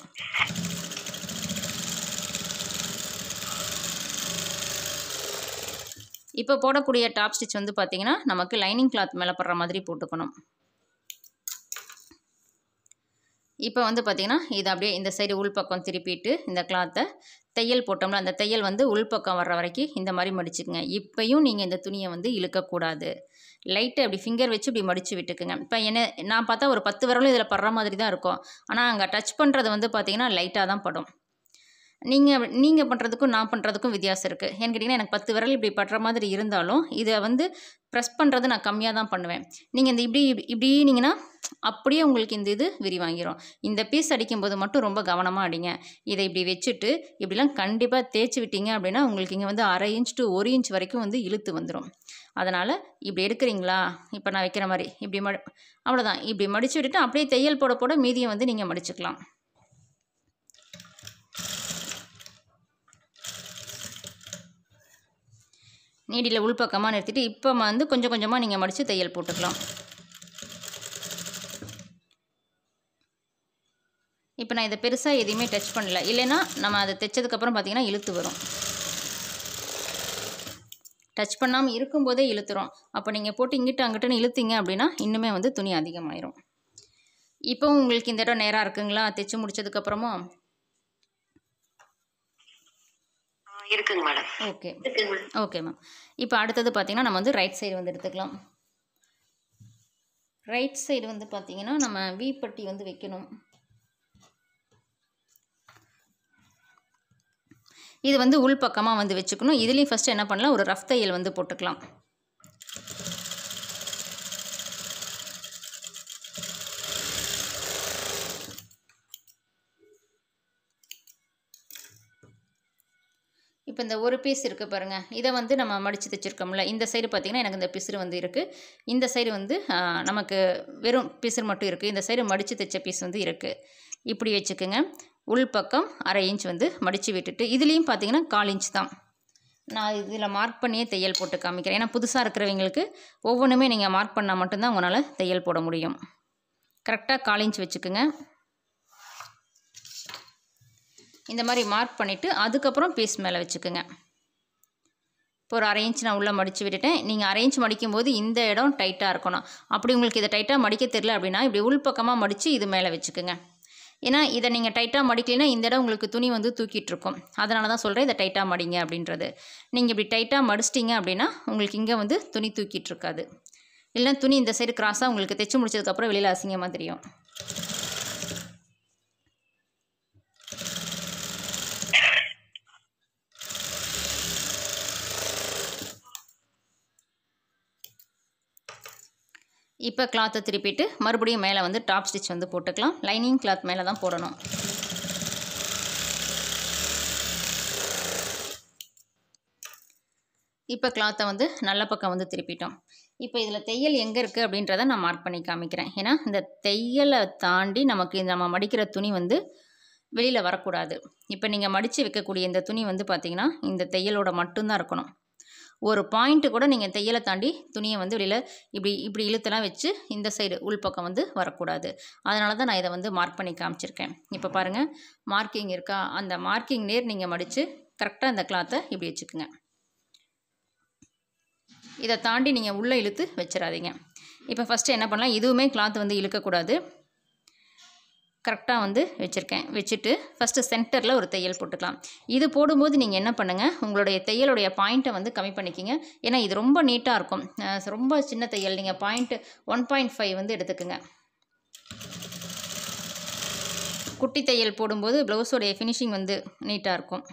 இப்போ போடக்கூடிய டாப் ஸ்டிச் வந்து பார்த்தீங்கன்னா நமக்கு லைனிங் கிளாத் மேலே படுற மாதிரி போட்டுக்கணும் இப்போ வந்து பார்த்திங்கன்னா இது அப்படியே இந்த சைடு உள்பக்கம் திருப்பிட்டு இந்த கிளாத்தை தையல் போட்டோம்ல அந்த தையல் வந்து உள்பக்கம் வர்ற வரைக்கும் இந்த மாதிரி மடிச்சுக்குங்க இப்போயும் நீங்கள் இந்த துணியை வந்து இழுக்கக்கூடாது லைட்டை அப்படி ஃபிங்கர் வச்சு இப்படி மடித்து விட்டுக்குங்க இப்போ என்ன நான் பார்த்தா ஒரு பத்து விரலும் இதில் படுற மாதிரி தான் இருக்கும் ஆனால் அங்கே டச் பண்ணுறது வந்து பார்த்திங்கன்னா லைட்டாக தான் படும் நீங்கள் நீங்கள் பண்ணுறதுக்கும் நான் பண்ணுறதுக்கும் வித்தியாசம் இருக்குது ஏன்னு கேட்டிங்கன்னா எனக்கு பத்து விரல் இப்படி படுற மாதிரி இருந்தாலும் இதை வந்து ப்ரெஸ் பண்ணுறது நான் கம்மியாக தான் பண்ணுவேன் நீங்கள் இந்த இப்படி இப்படினீங்கன்னா அப்படியே உங்களுக்கு இந்த இது விரிவாங்கிரும் இந்த பீஸ் அடிக்கும்போது மட்டும் ரொம்ப கவனமாக அடிங்க இதை இப்படி வச்சுட்டு இப்படிலாம் கண்டிப்பாக தேய்ச்சி விட்டீங்க அப்படின்னா உங்களுக்கு இங்கே வந்து அரை இன்ச் டு ஒரு இன்ச் வரைக்கும் வந்து இழுத்து வந்துடும் அதனால் இப்படி எடுக்கிறீங்களா இப்போ நான் வைக்கிற மாதிரி இப்படி மடி அவ்வளோதான் இப்படி மடித்து விட்டுட்டு அப்படியே தையல் போட போட மீதியை வந்து நீங்கள் மடிச்சுக்கலாம் நீடியில் உள்பக்கமாக நிறுத்திட்டு இப்போ வந்து கொஞ்சம் கொஞ்சமாக நீங்கள் மடித்து தையல் போட்டுக்கலாம் இப்போ நான் இதை பெருசாக எதையுமே டச் பண்ணல இல்லைன்னா நம்ம அதை தைச்சதுக்கப்புறம் பார்த்தீங்கன்னா இழுத்து வரும் டச் பண்ணாமல் இருக்கும்போதே இழுத்துரும் அப்போ நீங்கள் போட்டு இங்கிட்டு அங்கிட்டுன்னு இழுத்தீங்க அப்படின்னா இன்னுமே வந்து துணி அதிகமாயிரும் இப்போ உங்களுக்கு இந்த இடம் நேராக இருக்குங்களா தைச்சு முடிச்சதுக்கப்புறமும் இருக்குங்க மேடம் ஓகே இருக்குங்க மேடம் ஓகே மேம் இப்போ அடுத்தது பார்த்தீங்கன்னா நம்ம வந்து ரைட் சைடு வந்து எடுத்துக்கலாம் ரைட் சைடு வந்து பார்த்தீங்கன்னா நம்ம வி பட்டி வந்து வைக்கணும் இது வந்து உள்பக்கமாக வந்து வச்சுக்கணும் இதுலேயும் ஃபஸ்ட்டு என்ன பண்ணலாம் ஒரு ரஃப் தையல் வந்து போட்டுக்கலாம் இப்போ இந்த ஒரு பீஸ் இருக்குது பாருங்கள் இதை வந்து நம்ம மடித்து தைச்சிருக்கோம்ல இந்த சைடு பார்த்திங்கன்னா எனக்கு இந்த பிசுறு வந்து இருக்குது இந்த சைடு வந்து ஆ, நமக்கு வெறும் பிசுறு மட்டும் இருக்குது இந்த சைடு மடித்து தைச்ச பீஸ் வந்து இருக்குது இப்படி வச்சுக்கோங்க உள்பக்கம் அரை இன்ச் வந்து மடித்து விட்டுட்டு இதுலேயும் பார்த்தீங்கன்னா கால் இன்ச் தான் நான் இதில் மார்க் பண்ணியே தையல் போட்டு காமிக்கிறேன் ஏன்னா புதுசாக இருக்கிறவங்களுக்கு ஒவ்வொன்றுமே நீங்கள் மார்க் பண்ணால் மட்டும்தான் உங்களால் தையல் போட முடியும் கரெக்டாக கால் இன்ச் வச்சுக்கோங்க இந்த மாதிரி மார்க் பண்ணிவிட்டு அதுக்கப்புறம் பீஸ் மேலே வச்சுக்கோங்க இப்போ ஒரு அரை இன்ச் நான் உள்ளே மடித்து விட்டுட்டேன் நீங்கள் அரை இன்ச் மடிக்கும்போது இந்த இடம் டைட்டாக இருக்கணும் அப்படி உங்களுக்கு இதை டைட்டாக மடிக்க தெரியல அப்படின்னா இப்படி உள்பக்கமாக மடித்து இது மேலே வச்சுக்கோங்க ஏன்னா இதை நீங்கள் டைட்டாக மடிக்கலைன்னா இந்த இடம் உங்களுக்கு துணி வந்து தூக்கிட்டு இருக்கும் அதனால தான் சொல்கிறேன் இதை டைட்டாக மடிங்க அப்படின்றது நீங்கள் இப்படி டைட்டாக மடிச்சிட்டிங்க அப்படின்னா உங்களுக்கு இங்கே வந்து துணி தூக்கிட்டு இருக்காது இல்லைன்னா துணி இந்த சைடு கிராஸாக உங்களுக்கு தைச்சு முடிச்சதுக்கப்புறம் வெளியில் அசிங்கமாக தெரியும் இப்போ கிளாத்தை திருப்பிட்டு மறுபடியும் மேலே வந்து டாப் ஸ்டிச் வந்து போட்டுக்கலாம் லைனிங் கிளாத் மேலே தான் போடணும் இப்போ கிளாத்தை வந்து நல்ல பக்கம் வந்து திருப்பிட்டோம் இப்போ இதில் தையல் எங்கே இருக்குது அப்படின்றத நான் மார்க் பண்ணி காமிக்கிறேன் ஏன்னா இந்த தையலை தாண்டி நமக்கு இந்த நம்ம மடிக்கிற துணி வந்து வெளியில் வரக்கூடாது இப்போ நீங்கள் மடித்து வைக்கக்கூடிய இந்த துணி வந்து பார்த்திங்கன்னா இந்த தையலோட மட்டும்தான் இருக்கணும் ஒரு பாயிண்ட்டு கூட நீங்கள் தையலை தாண்டி துணியை வந்து வெளியில் இப்படி இப்படி இழுத்தெல்லாம் வச்சு இந்த சைடு உள்பக்கம் வந்து வரக்கூடாது அதனால தான் நான் இதை வந்து மார்க் பண்ணி காமிச்சிருக்கேன் இப்போ பாருங்கள் மார்க்கிங் இருக்கா அந்த மார்க்கிங் நேர் நீங்கள் மடித்து கரெக்டாக இந்த கிளாத்தை இப்படி வச்சுக்குங்க இதை தாண்டி நீங்கள் உள்ளே இழுத்து வச்சிடாதீங்க இப்போ ஃபஸ்ட்டு என்ன பண்ணலாம் இதுவுமே கிளாத் வந்து இழுக்கக்கூடாது கரெக்டாக வந்து வச்சுருக்கேன் வச்சுட்டு ஃபஸ்ட்டு சென்டரில் ஒரு தையல் போட்டுக்கலாம் இது போடும்போது நீங்கள் என்ன பண்ணுங்கள் உங்களுடைய தையலுடைய பாயிண்ட்டை வந்து கம்மி பண்ணிக்கிங்க ஏன்னா இது ரொம்ப நீட்டாக இருக்கும் அஹ் ரொம்ப சின்ன தையல் நீங்கள் பாயிண்ட் ஒன் பாயிண்ட் ஃபைவ் வந்து எடுத்துக்கோங்க குட்டி தையல் போடும்போது ப்ளவுஸோடைய ஃபினிஷிங் வந்து நீட்டாக இருக்கும்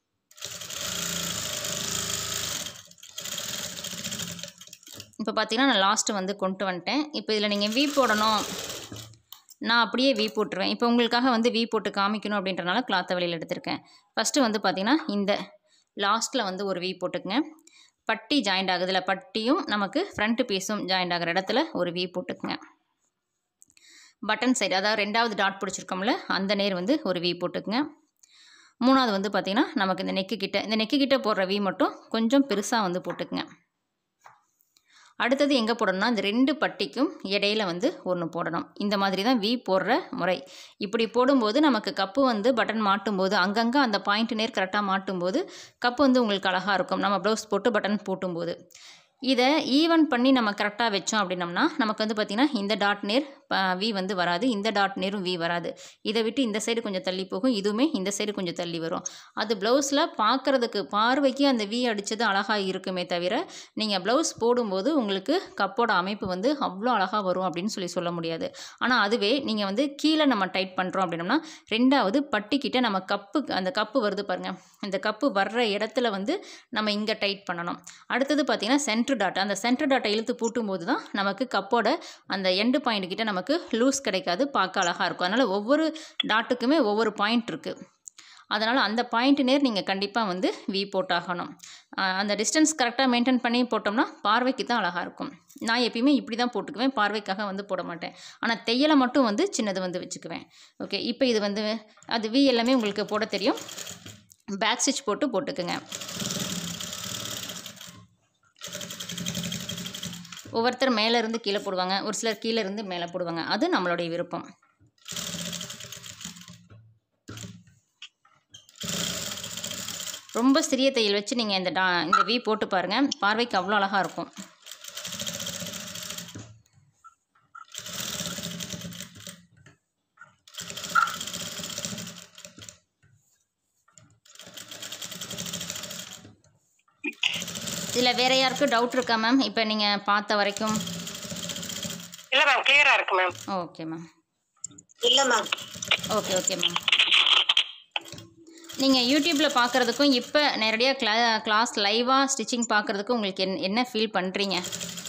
இப்போ பார்த்தீங்கன்னா நான் லாஸ்ட்டு வந்து கொண்டு வந்துட்டேன் இப்போ இதில் நீங்கள் வி போடணும் நான் அப்படியே வி போட்டுருவேன் இப்போ உங்களுக்காக வந்து வி போட்டு காமிக்கணும் அப்படின்றனால கிளாத்தை வெளியில் எடுத்திருக்கேன் ஃபஸ்ட்டு வந்து பார்த்தீங்கன்னா இந்த லாஸ்ட்டில் வந்து ஒரு வி போட்டுக்குங்க பட்டி ஜாயிண்ட் ஆகுதுல பட்டியும் நமக்கு ஃப்ரண்ட் பீஸும் ஜாயிண்ட் ஆகிற இடத்துல ஒரு வி போட்டுக்குங்க பட்டன் சைடு அதாவது ரெண்டாவது டாட் பிடிச்சிருக்கோம்ல அந்த நேர் வந்து ஒரு வி போட்டுக்குங்க மூணாவது வந்து பார்த்திங்கன்னா நமக்கு இந்த நெக்கு கிட்ட இந்த நெக்கு கிட்ட போடுற வி மட்டும் கொஞ்சம் பெருசாக வந்து போட்டுக்குங்க அடுத்தது எங்கே போடணும்னா இந்த ரெண்டு பட்டிக்கும் இடையில வந்து ஒன்று போடணும் இந்த மாதிரி தான் வி போடுற முறை இப்படி போடும்போது நமக்கு கப்பு வந்து பட்டன் மாட்டும்போது அங்கங்கே அந்த பாயிண்ட் நேர் கரெக்டாக மாட்டும்போது கப்பு வந்து உங்களுக்கு அழகாக இருக்கும் நம்ம ப்ளவுஸ் போட்டு பட்டன் போட்டும்போது இதை ஈவன் பண்ணி நம்ம கரெக்டாக வச்சோம் அப்படின்னம்னா நமக்கு வந்து பார்த்திங்கன்னா இந்த டாட் நேர் வி வந்து வராது இந்த டாட் நேரும் வி வராது இதை விட்டு இந்த சைடு கொஞ்சம் தள்ளி போகும் இதுவுமே இந்த சைடு கொஞ்சம் தள்ளி வரும் அது ப்ளவுஸில் பார்க்குறதுக்கு பார்வைக்கு அந்த வி அடித்தது அழகாக இருக்குமே தவிர நீங்கள் ப்ளவுஸ் போடும்போது உங்களுக்கு கப்போட அமைப்பு வந்து அவ்வளோ அழகாக வரும் அப்படின்னு சொல்லி சொல்ல முடியாது ஆனால் அதுவே நீங்கள் வந்து கீழே நம்ம டைட் பண்ணுறோம் அப்படின்னம்னா ரெண்டாவது பட்டிக்கிட்ட நம்ம கப்பு அந்த கப்பு வருது பாருங்கள் இந்த கப்பு வர்ற இடத்துல வந்து நம்ம இங்கே டைட் பண்ணணும் அடுத்தது பார்த்திங்கன்னா சென்ட்ரு டாட் அந்த சென்ட்ரு டாட்டை இழுத்து பூட்டும்போது தான் நமக்கு கப்போட அந்த எண்டு பாயிண்ட் கிட்ட நமக்கு லூஸ் கிடைக்காது பார்க்க அழகாக இருக்கும் அதனால் ஒவ்வொரு டாட்டுக்குமே ஒவ்வொரு பாயிண்ட் இருக்குது அதனால் அந்த பாயிண்ட் நேர் நீங்கள் கண்டிப்பாக வந்து வி போட்டாகணும் ஆஹ் அந்த டிஸ்டன்ஸ் கரெக்டாக மெயின்டைன் பண்ணி போட்டோம்னா பார்வைக்கு தான் அழகாக இருக்கும் நான் எப்பயுமே இப்படி தான் போட்டுக்குவேன் பார்வைக்காக வந்து போட மாட்டேன் ஆனால் தையலை மட்டும் வந்து சின்னது வந்து வச்சுக்குவேன் ஓகே இப்போ இது வந்து அது வி எல்லாமே உங்களுக்கு போட தெரியும் பேக் ஸ்டிச் போட்டு போட்டுக்குங்க ஒவ்வொருத்தர் மேலே இருந்து கீழே போடுவாங்க ஒரு சிலர் கீழே இருந்து மேலே போடுவாங்க அது நம்மளுடைய விருப்பம் ரொம்ப சிறிய தையல் வச்சு நீங்கள் இந்த டா இந்த வி போட்டு பாருங்கள் பார்வைக்கு அவ்வளோ அழகாக இருக்கும் இதில் வேறு யாருக்கும் டவுட் இருக்கா மேம் இப்போ நீங்கள் பார்த்த வரைக்கும் இல்ல மேம் கிளியரா இருக்கு மேம் ஓகே மேம் இல்ல மேம் ஓகே ஓகே மேம் நீங்கள் யூடியூப்பில் பார்க்குறதுக்கும் இப்போ நேரடியாக கிளா கிளாஸ் லைவாக ஸ்டிச்சிங் பார்க்குறதுக்கும் உங்களுக்கு என் என்ன ஃபீல் பண்ணுறீங்க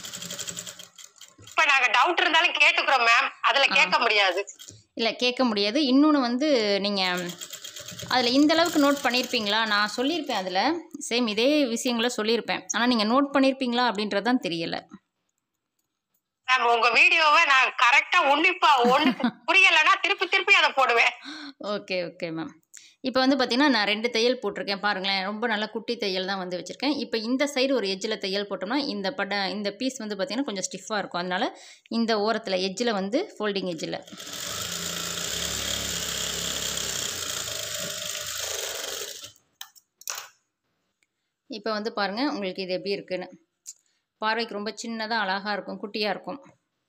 இப்ப நாங்க டவுட் இருந்தாலும் கேட்டுக்கிறோம் மேம் அதுல கேட்க முடியாது இல்லை கேட்க முடியாது இன்னொன்று வந்து நீங்கள் அதில் இந்த அளவுக்கு நோட் பண்ணியிருப்பீங்களா நான் சொல்லியிருப்பேன் அதில் சேம் இதே விஷயங்களை சொல்லியிருப்பேன் ஆனால் நீங்கள் நோட் பண்ணியிருப்பீங்களா அப்படின்றது தான் தெரியலை மேம் உங்க வீடியோவை நான் கரெக்டா உன்னிப்பா ஒண்ணு புரியலைன்னா திருப்பி திருப்பி அதை போடுவேன் ஓகே ஓகே மேம் இப்போ வந்து பார்த்தீங்கன்னா நான் ரெண்டு தையல் போட்டிருக்கேன் பாருங்களேன் ரொம்ப நல்ல குட்டி தையல் தான் வந்து வச்சுருக்கேன் இப்போ இந்த சைடு ஒரு எஜ்ஜில் தையல் போட்டோம்னா இந்த பட இந்த பீஸ் வந்து பார்த்திங்கன்னா கொஞ்சம் ஸ்டிஃபாக இருக்கும் அதனால இந்த ஓரத்தில் எஜ்ஜில் வந்து ஃபோல்டிங் எஜ்ஜில் இப்போ வந்து பாருங்கள் உங்களுக்கு இது எப்படி இருக்குன்னு பார்வைக்கு ரொம்ப சின்னதாக அழகாக இருக்கும் குட்டியாக இருக்கும்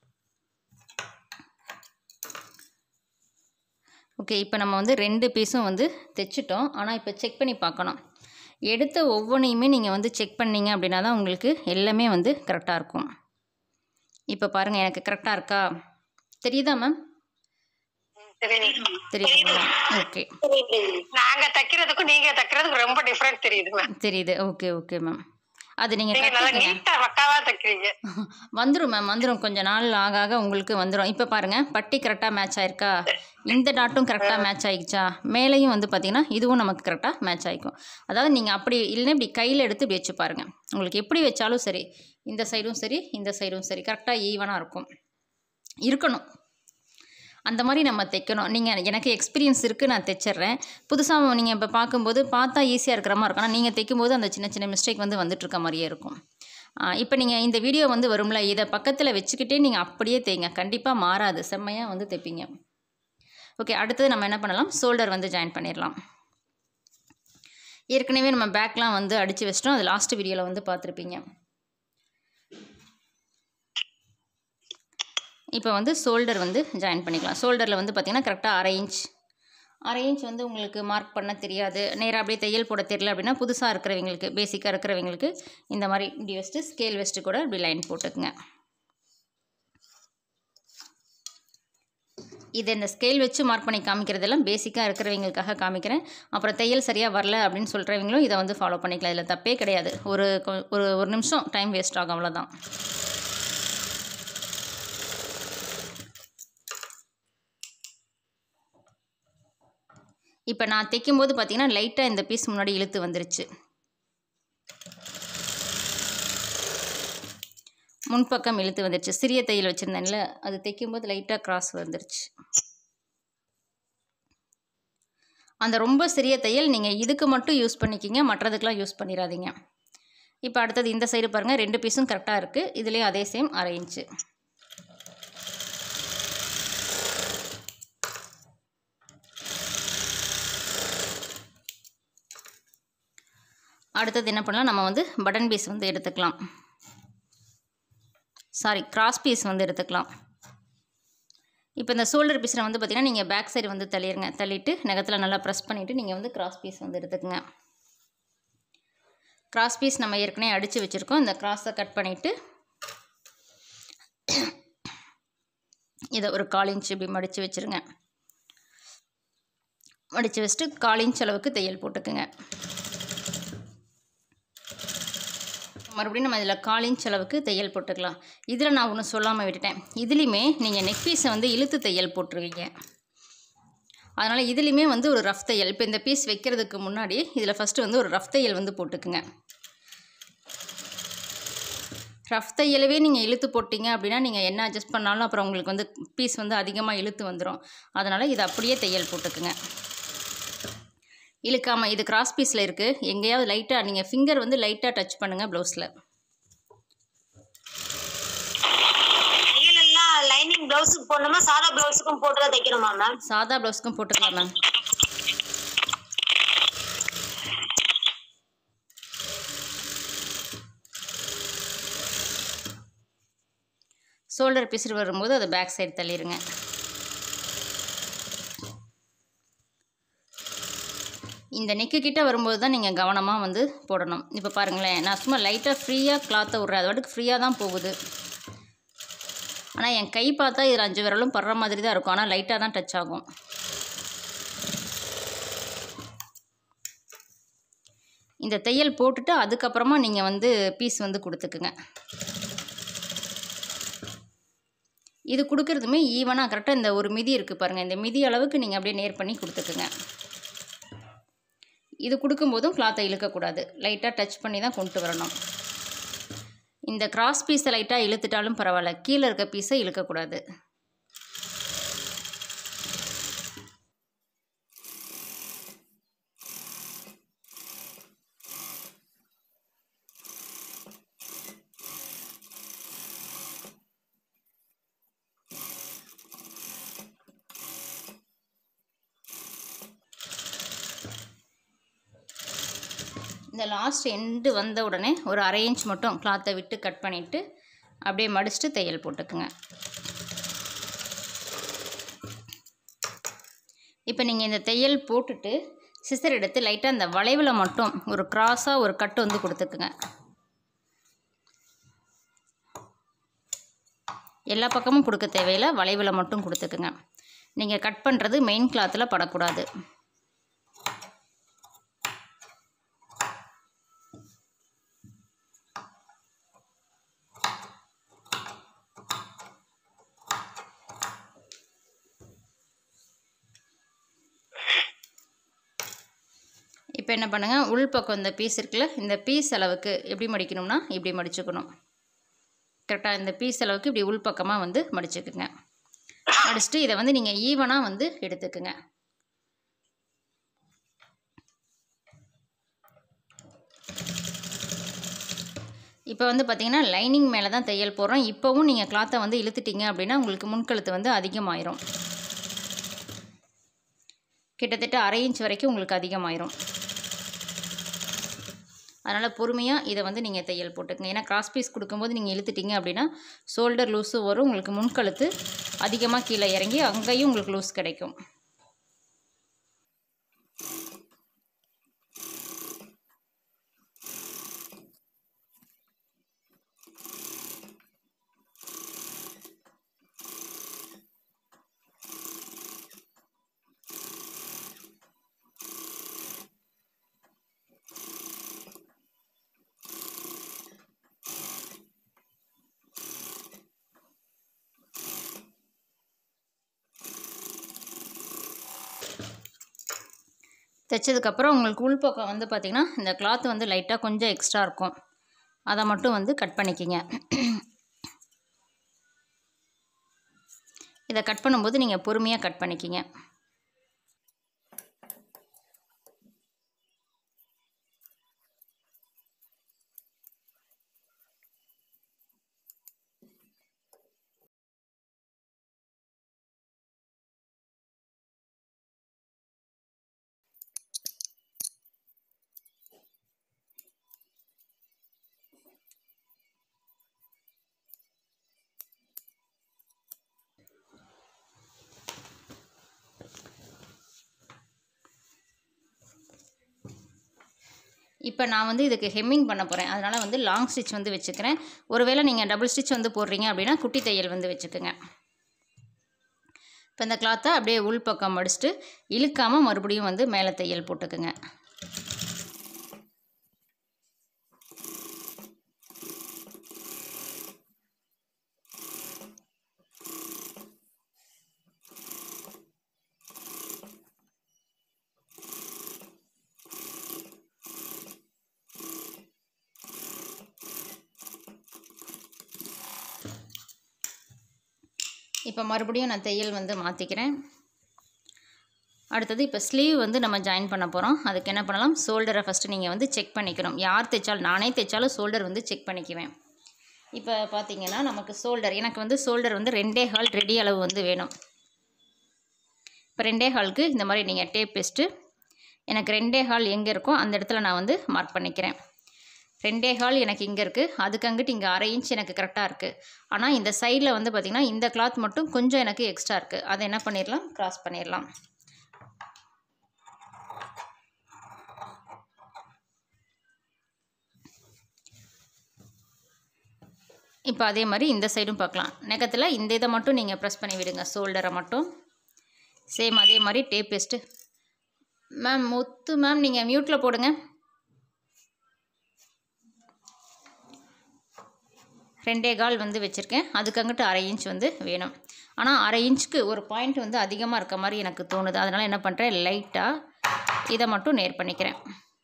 ஓகே இப்போ நம்ம வந்து ரெண்டு பீஸும் வந்து தைச்சிட்டோம் ஆனால் இப்போ செக் பண்ணி பார்க்கணும் எடுத்த ஒவ்வொன்றையுமே நீங்கள் வந்து செக் பண்ணீங்க அப்படின்னா தான் உங்களுக்கு எல்லாமே வந்து கரெக்டாக இருக்கும் இப்போ பாருங்கள் எனக்கு கரெக்டாக இருக்கா தெரியுதா மேம் தெரியுதுங்களா ஓகே நாங்க தைக்கிறதுக்கும் நீங்க தைக்கிறதுக்கும் ரொம்ப டிஃபரெண்ட் தெரியுது மேம் தெரியுது ஓகே ஓகே மேம் அது நீங்கள் நீங்க நல்லா கற்றுக்குங்க நீட்டா பக்காவா தைக்கிறீங்க வந்துடும் மேம் வந்துடும் கொஞ்சம் நாள் ஆக ஆக உங்களுக்கு வந்துடும் இப்போ பாருங்கள் பட்டி கரெக்டாக மேட்ச் ஆயிருக்கா இந்த டாட்டும் கரெக்டாக மேட்ச் ஆயிடுச்சா மேலேயும் வந்து பார்த்தீங்கன்னா இதுவும் நமக்கு கரெக்டாக மேட்ச் ஆகிக்கும் அதாவது நீங்கள் அப்படி இல்லைன்னா இப்படி கையில் எடுத்து இப்படி வச்சு பாருங்கள் உங்களுக்கு எப்படி வச்சாலும் சரி இந்த சைடும் சரி இந்த சைடும் சரி கரெக்டாக ஈவனாக இருக்கும் இருக்கணும் அந்த மாதிரி நம்ம தைக்கணும் நீங்கள் எனக்கு எக்ஸ்பீரியன்ஸ் இருக்குது நான் தைச்சிட்றேன் புதுசாக நீங்கள் இப்போ பார்க்கும்போது பார்த்தா ஈஸியாக இருக்கிற மாதிரி இருக்கும் ஆனால் நீங்கள் தைக்கும்போது அந்த சின்ன சின்ன மிஸ்டேக் வந்து வந்துட்டு இருக்க மாதிரியே இருக்கும் இப்போ நீங்கள் இந்த வீடியோ வந்து வரும்ல இதை பக்கத்தில் வச்சுக்கிட்டே நீங்கள் அப்படியே தைங்க கண்டிப்பாக மாறாது செம்மையாக வந்து தைப்பீங்க ஓகே அடுத்தது நம்ம என்ன பண்ணலாம் ஷோல்டர் வந்து ஜாயின் பண்ணிடலாம் ஏற்கனவே நம்ம பேக்லாம் வந்து அடித்து வச்சிட்டோம் அது லாஸ்ட் வீடியோவில் வந்து பார்த்துருப்பீங்க இப்போ வந்து ஷோல்டர் வந்து ஜாயின் பண்ணிக்கலாம் ஷோல்டரில் வந்து பார்த்திங்கன்னா கரெக்டாக அரை இன்ச் அரை இன்ச் வந்து உங்களுக்கு மார்க் பண்ண தெரியாது நேராக அப்படியே தையல் போட தெரியல அப்படின்னா புதுசாக இருக்கிறவங்களுக்கு பேசிக்காக இருக்கிறவங்களுக்கு இந்த மாதிரி இப்படி வச்சுட்டு ஸ்கேல் வச்சுட்டு கூட இப்படி லைன் போட்டுக்குங்க இது இந்த ஸ்கேல் வச்சு மார்க் பண்ணி காமிக்கிறதெல்லாம் பேசிக்காக இருக்கிறவங்களுக்காக காமிக்கிறேன் அப்புறம் தையல் சரியாக வரல அப்படின்னு சொல்கிறவங்களும் இதை வந்து ஃபாலோ பண்ணிக்கலாம் இதில் தப்பே கிடையாது ஒரு கொ- ஒரு ஒரு நிமிஷம் டைம் வேஸ்ட் ஆகும் அவ்வளோதான் இப்போ நான் தைக்கும்போது பார்த்தீங்கன்னா லைட்டாக இந்த பீஸ் முன்னாடி இழுத்து வந்துருச்சு முன்பக்கம் இழுத்து வந்துருச்சு சிறிய தையல் வச்சுருந்தேன்ல அது தைக்கும்போது லைட்டாக கிராஸ் வந்துருச்சு அந்த ரொம்ப சிறிய தையல் நீங்கள் இதுக்கு மட்டும் யூஸ் பண்ணிக்கிங்க மற்றதுக்கெலாம் யூஸ் பண்ணிடாதீங்க இப்போ அடுத்தது இந்த சைடு பாருங்கள் ரெண்டு பீஸும் கரெக்டாக இருக்குது இதுலேயும் அதே சேம் அரை இன்ச்சு அடுத்தது என்ன பண்ணலாம் நம்ம வந்து பட்டன் பீஸ் வந்து எடுத்துக்கலாம் சாரி கிராஸ் பீஸ் வந்து எடுத்துக்கலாம் இப்போ இந்த ஷோல்டர் பீஸில் வந்து பார்த்திங்கன்னா நீங்கள் பேக் சைடு வந்து தள்ளிடுங்க தள்ளிட்டு நகத்தில் நல்லா ப்ரெஸ் பண்ணிவிட்டு நீங்கள் வந்து கிராஸ் பீஸ் வந்து எடுத்துக்கங்க கிராஸ் பீஸ் நம்ம ஏற்கனவே அடித்து வச்சுருக்கோம் இந்த கிராஸை கட் பண்ணிவிட்டு இதை ஒரு கால் இன்ச் இப்படி மடித்து வச்சுருங்க மடித்து வச்சுட்டு கால் இன்ச் அளவுக்கு தையல் போட்டுக்குங்க மறுபடியும் நம்ம இதில் கால் இன்ச் அளவுக்கு தையல் போட்டுக்கலாம் இதில் நான் ஒன்று சொல்லாமல் விட்டுட்டேன் இதுலேயுமே நீங்கள் நெக் பீஸை வந்து இழுத்து தையல் போட்டுருவீங்க அதனால் இதுலேயுமே வந்து ஒரு ரஃப் தையல் இப்போ இந்த பீஸ் வைக்கிறதுக்கு முன்னாடி இதில் ஃபஸ்ட்டு வந்து ஒரு ரஃப் தையல் வந்து போட்டுக்குங்க ரஃப் தையலவே நீங்கள் இழுத்து போட்டிங்க அப்படின்னா நீங்கள் என்ன அட்ஜஸ்ட் பண்ணாலும் அப்புறம் உங்களுக்கு வந்து பீஸ் வந்து அதிகமாக இழுத்து வந்துடும் அதனால் இதை அப்படியே தையல் போட்டுக்குங்க இழுக்காமல் இது கிராஸ் பீஸில் இருக்குது எங்கேயாவது லைட்டாக நீங்கள் ஃபிங்கர் வந்து லைட்டாக டச் பண்ணுங்கள் ப்ளவுஸில் தையல் எல்லாம் லைனிங் பிளவுஸுக்கு போடணுமா சாதா பிளவுஸுக்கும் போட்டு தைக்கணுமா மேம் சாதா ப்ளவுஸ்க்கும் போட்டுக்கலாம் மேம் ஷோல்டர் பிசுறு வரும்போது அதை பேக் சைடு தள்ளிடுங்க இந்த நெக்கு கிட்ட வரும்போது தான் நீங்கள் கவனமாக வந்து போடணும் இப்போ பாருங்களேன் நான் சும்மா லைட்டாக ஃப்ரீயாக கிளாத்தை விட்றேன் அது வாட்டுக்கு ஃப்ரீயாக தான் போகுது ஆனால் என் கை பார்த்தா இதில் அஞ்சு விரலும் படுற மாதிரி தான் இருக்கும் ஆனால் லைட்டாக தான் டச் ஆகும் இந்த தையல் போட்டுட்டு அதுக்கப்புறமா நீங்கள் வந்து பீஸ் வந்து கொடுத்துக்குங்க இது கொடுக்கறதுமே ஈவனாக கரெக்டாக இந்த ஒரு மிதி இருக்குது பாருங்கள் இந்த மிதி அளவுக்கு நீங்கள் அப்படியே நேர் பண்ணி கொடுத்துக்குங்க இது கொடுக்கும்போதும் கிளாத்தை இழுக்கக்கூடாது லைட்டாக டச் பண்ணி தான் கொண்டு வரணும் இந்த கிராஸ் பீஸை லைட்டாக இழுத்துட்டாலும் பரவாயில்ல கீழே இருக்க பீஸை இழுக்கக்கூடாது இந்த லாஸ்ட் எண்டு வந்த உடனே ஒரு அரை இன்ச் மட்டும் கிளாத்தை விட்டு கட் பண்ணிவிட்டு அப்படியே மடிச்சுட்டு தையல் போட்டுக்குங்க இப்போ நீங்கள் இந்த தையல் போட்டுட்டு சிசர் எடுத்து லைட்டாக அந்த வளைவில் மட்டும் ஒரு கிராஸாக ஒரு கட்டு வந்து கொடுத்துக்குங்க எல்லா பக்கமும் கொடுக்க தேவையில்லை வளைவில் மட்டும் கொடுத்துக்குங்க நீங்கள் கட் பண்ணுறது மெயின் கிளாத்தில் படக்கூடாது இப்போ என்ன பண்ணுங்கள் உள் பக்கம் இந்த பீஸ் இருக்குல்ல இந்த பீஸ் அளவுக்கு எப்படி மடிக்கணும்னா இப்படி மடிச்சுக்கணும் கரெக்டாக இந்த பீஸ் அளவுக்கு இப்படி உள் பக்கமாக வந்து மடிச்சுக்குங்க மடிச்சுட்டு இதை வந்து நீங்கள் ஈவனாக வந்து எடுத்துக்குங்க இப்போ வந்து பார்த்தீங்கன்னா லைனிங் மேலே தான் தையல் போடுறோம் இப்போவும் நீங்கள் கிளாத்தை வந்து இழுத்துட்டீங்க அப்படின்னா உங்களுக்கு முன்கழுத்து வந்து அதிகமாயிரும் கிட்டத்தட்ட அரை இன்ச் வரைக்கும் உங்களுக்கு அதிகமாயிரும் அதனால் பொறுமையாக இதை வந்து நீங்கள் தையல் போட்டுக்கங்க ஏன்னா கிராஸ் பீஸ் கொடுக்கும்போது நீங்கள் இழுத்துட்டீங்க அப்படின்னா ஷோல்டர் லூஸும் வரும் உங்களுக்கு முன்கழுத்து அதிகமாக கீழே இறங்கி அங்கேயும் உங்களுக்கு லூஸ் கிடைக்கும் தைச்சதுக்கப்புறம் உங்களுக்கு உள்பக்கம் வந்து பார்த்திங்கன்னா இந்த கிளாத் வந்து லைட்டாக கொஞ்சம் எக்ஸ்ட்ரா இருக்கும் அதை மட்டும் வந்து கட் பண்ணிக்கிங்க இதை கட் பண்ணும்போது நீங்கள் பொறுமையாக கட் பண்ணிக்கிங்க இப்போ நான் வந்து இதுக்கு ஹெம்மிங் பண்ண போகிறேன் அதனால் வந்து லாங் ஸ்டிச் வந்து வச்சுக்கிறேன் ஒருவேளை நீங்கள் டபுள் ஸ்டிச் வந்து போடுறீங்க அப்படின்னா குட்டி தையல் வந்து வச்சுக்கோங்க இப்போ இந்த கிளாத்தை அப்படியே உள் பக்கம் மடிச்சுட்டு இழுக்காமல் மறுபடியும் வந்து மேலே தையல் போட்டுக்குங்க இப்போ மறுபடியும் நான் தையல் வந்து மாற்றிக்கிறேன் அடுத்தது இப்போ ஸ்லீவ் வந்து நம்ம ஜாயின் பண்ண போகிறோம் அதுக்கு என்ன பண்ணலாம் ஷோல்டரை ஃபஸ்ட்டு நீங்கள் வந்து செக் பண்ணிக்கணும் யார் தைச்சாலும் நானே தைச்சாலும் ஷோல்டர் வந்து செக் பண்ணிக்குவேன் இப்போ பார்த்தீங்கன்னா நமக்கு ஷோல்டர் எனக்கு வந்து ஷோல்டர் வந்து ரெண்டே ஹால் ரெடி அளவு வந்து வேணும் இப்போ ரெண்டே ஹாலுக்கு இந்த மாதிரி நீங்கள் டேப் வச்சுட்டு எனக்கு ரெண்டே ஹால் எங்கே இருக்கோ அந்த இடத்துல நான் வந்து மார்க் பண்ணிக்கிறேன் ரெண்டே ஹால் எனக்கு இங்கே இருக்குது அதுக்கு அங்கிட்டு இங்கே அரை இன்ச் எனக்கு கரெக்டாக இருக்குது ஆனால் இந்த சைடில் வந்து பார்த்திங்கன்னா இந்த கிளாத் மட்டும் கொஞ்சம் எனக்கு எக்ஸ்ட்ரா இருக்குது அதை என்ன பண்ணிடலாம் க்ராஸ் பண்ணிடலாம் இப்போ அதே மாதிரி இந்த சைடும் பார்க்கலாம் நெகத்தில் இந்த இதை மட்டும் நீங்கள் ப்ரெஸ் பண்ணி விடுங்க ஷோல்டரை மட்டும் சேம் அதே மாதிரி டேப் பெஸ்ட்டு மேம் முத்து மேம் நீங்கள் மியூட்டில் போடுங்க ரெண்டே கால் வந்து வச்சுருக்கேன் அதுக்கு அங்கிட்டு அரை இன்ச் வந்து வேணும் ஆனால் அரை இன்ச்சுக்கு ஒரு பாயிண்ட் வந்து அதிகமாக இருக்க மாதிரி எனக்கு தோணுது அதனால் என்ன பண்ணுறேன் லைட்டாக இதை மட்டும் நேர் பண்ணிக்கிறேன்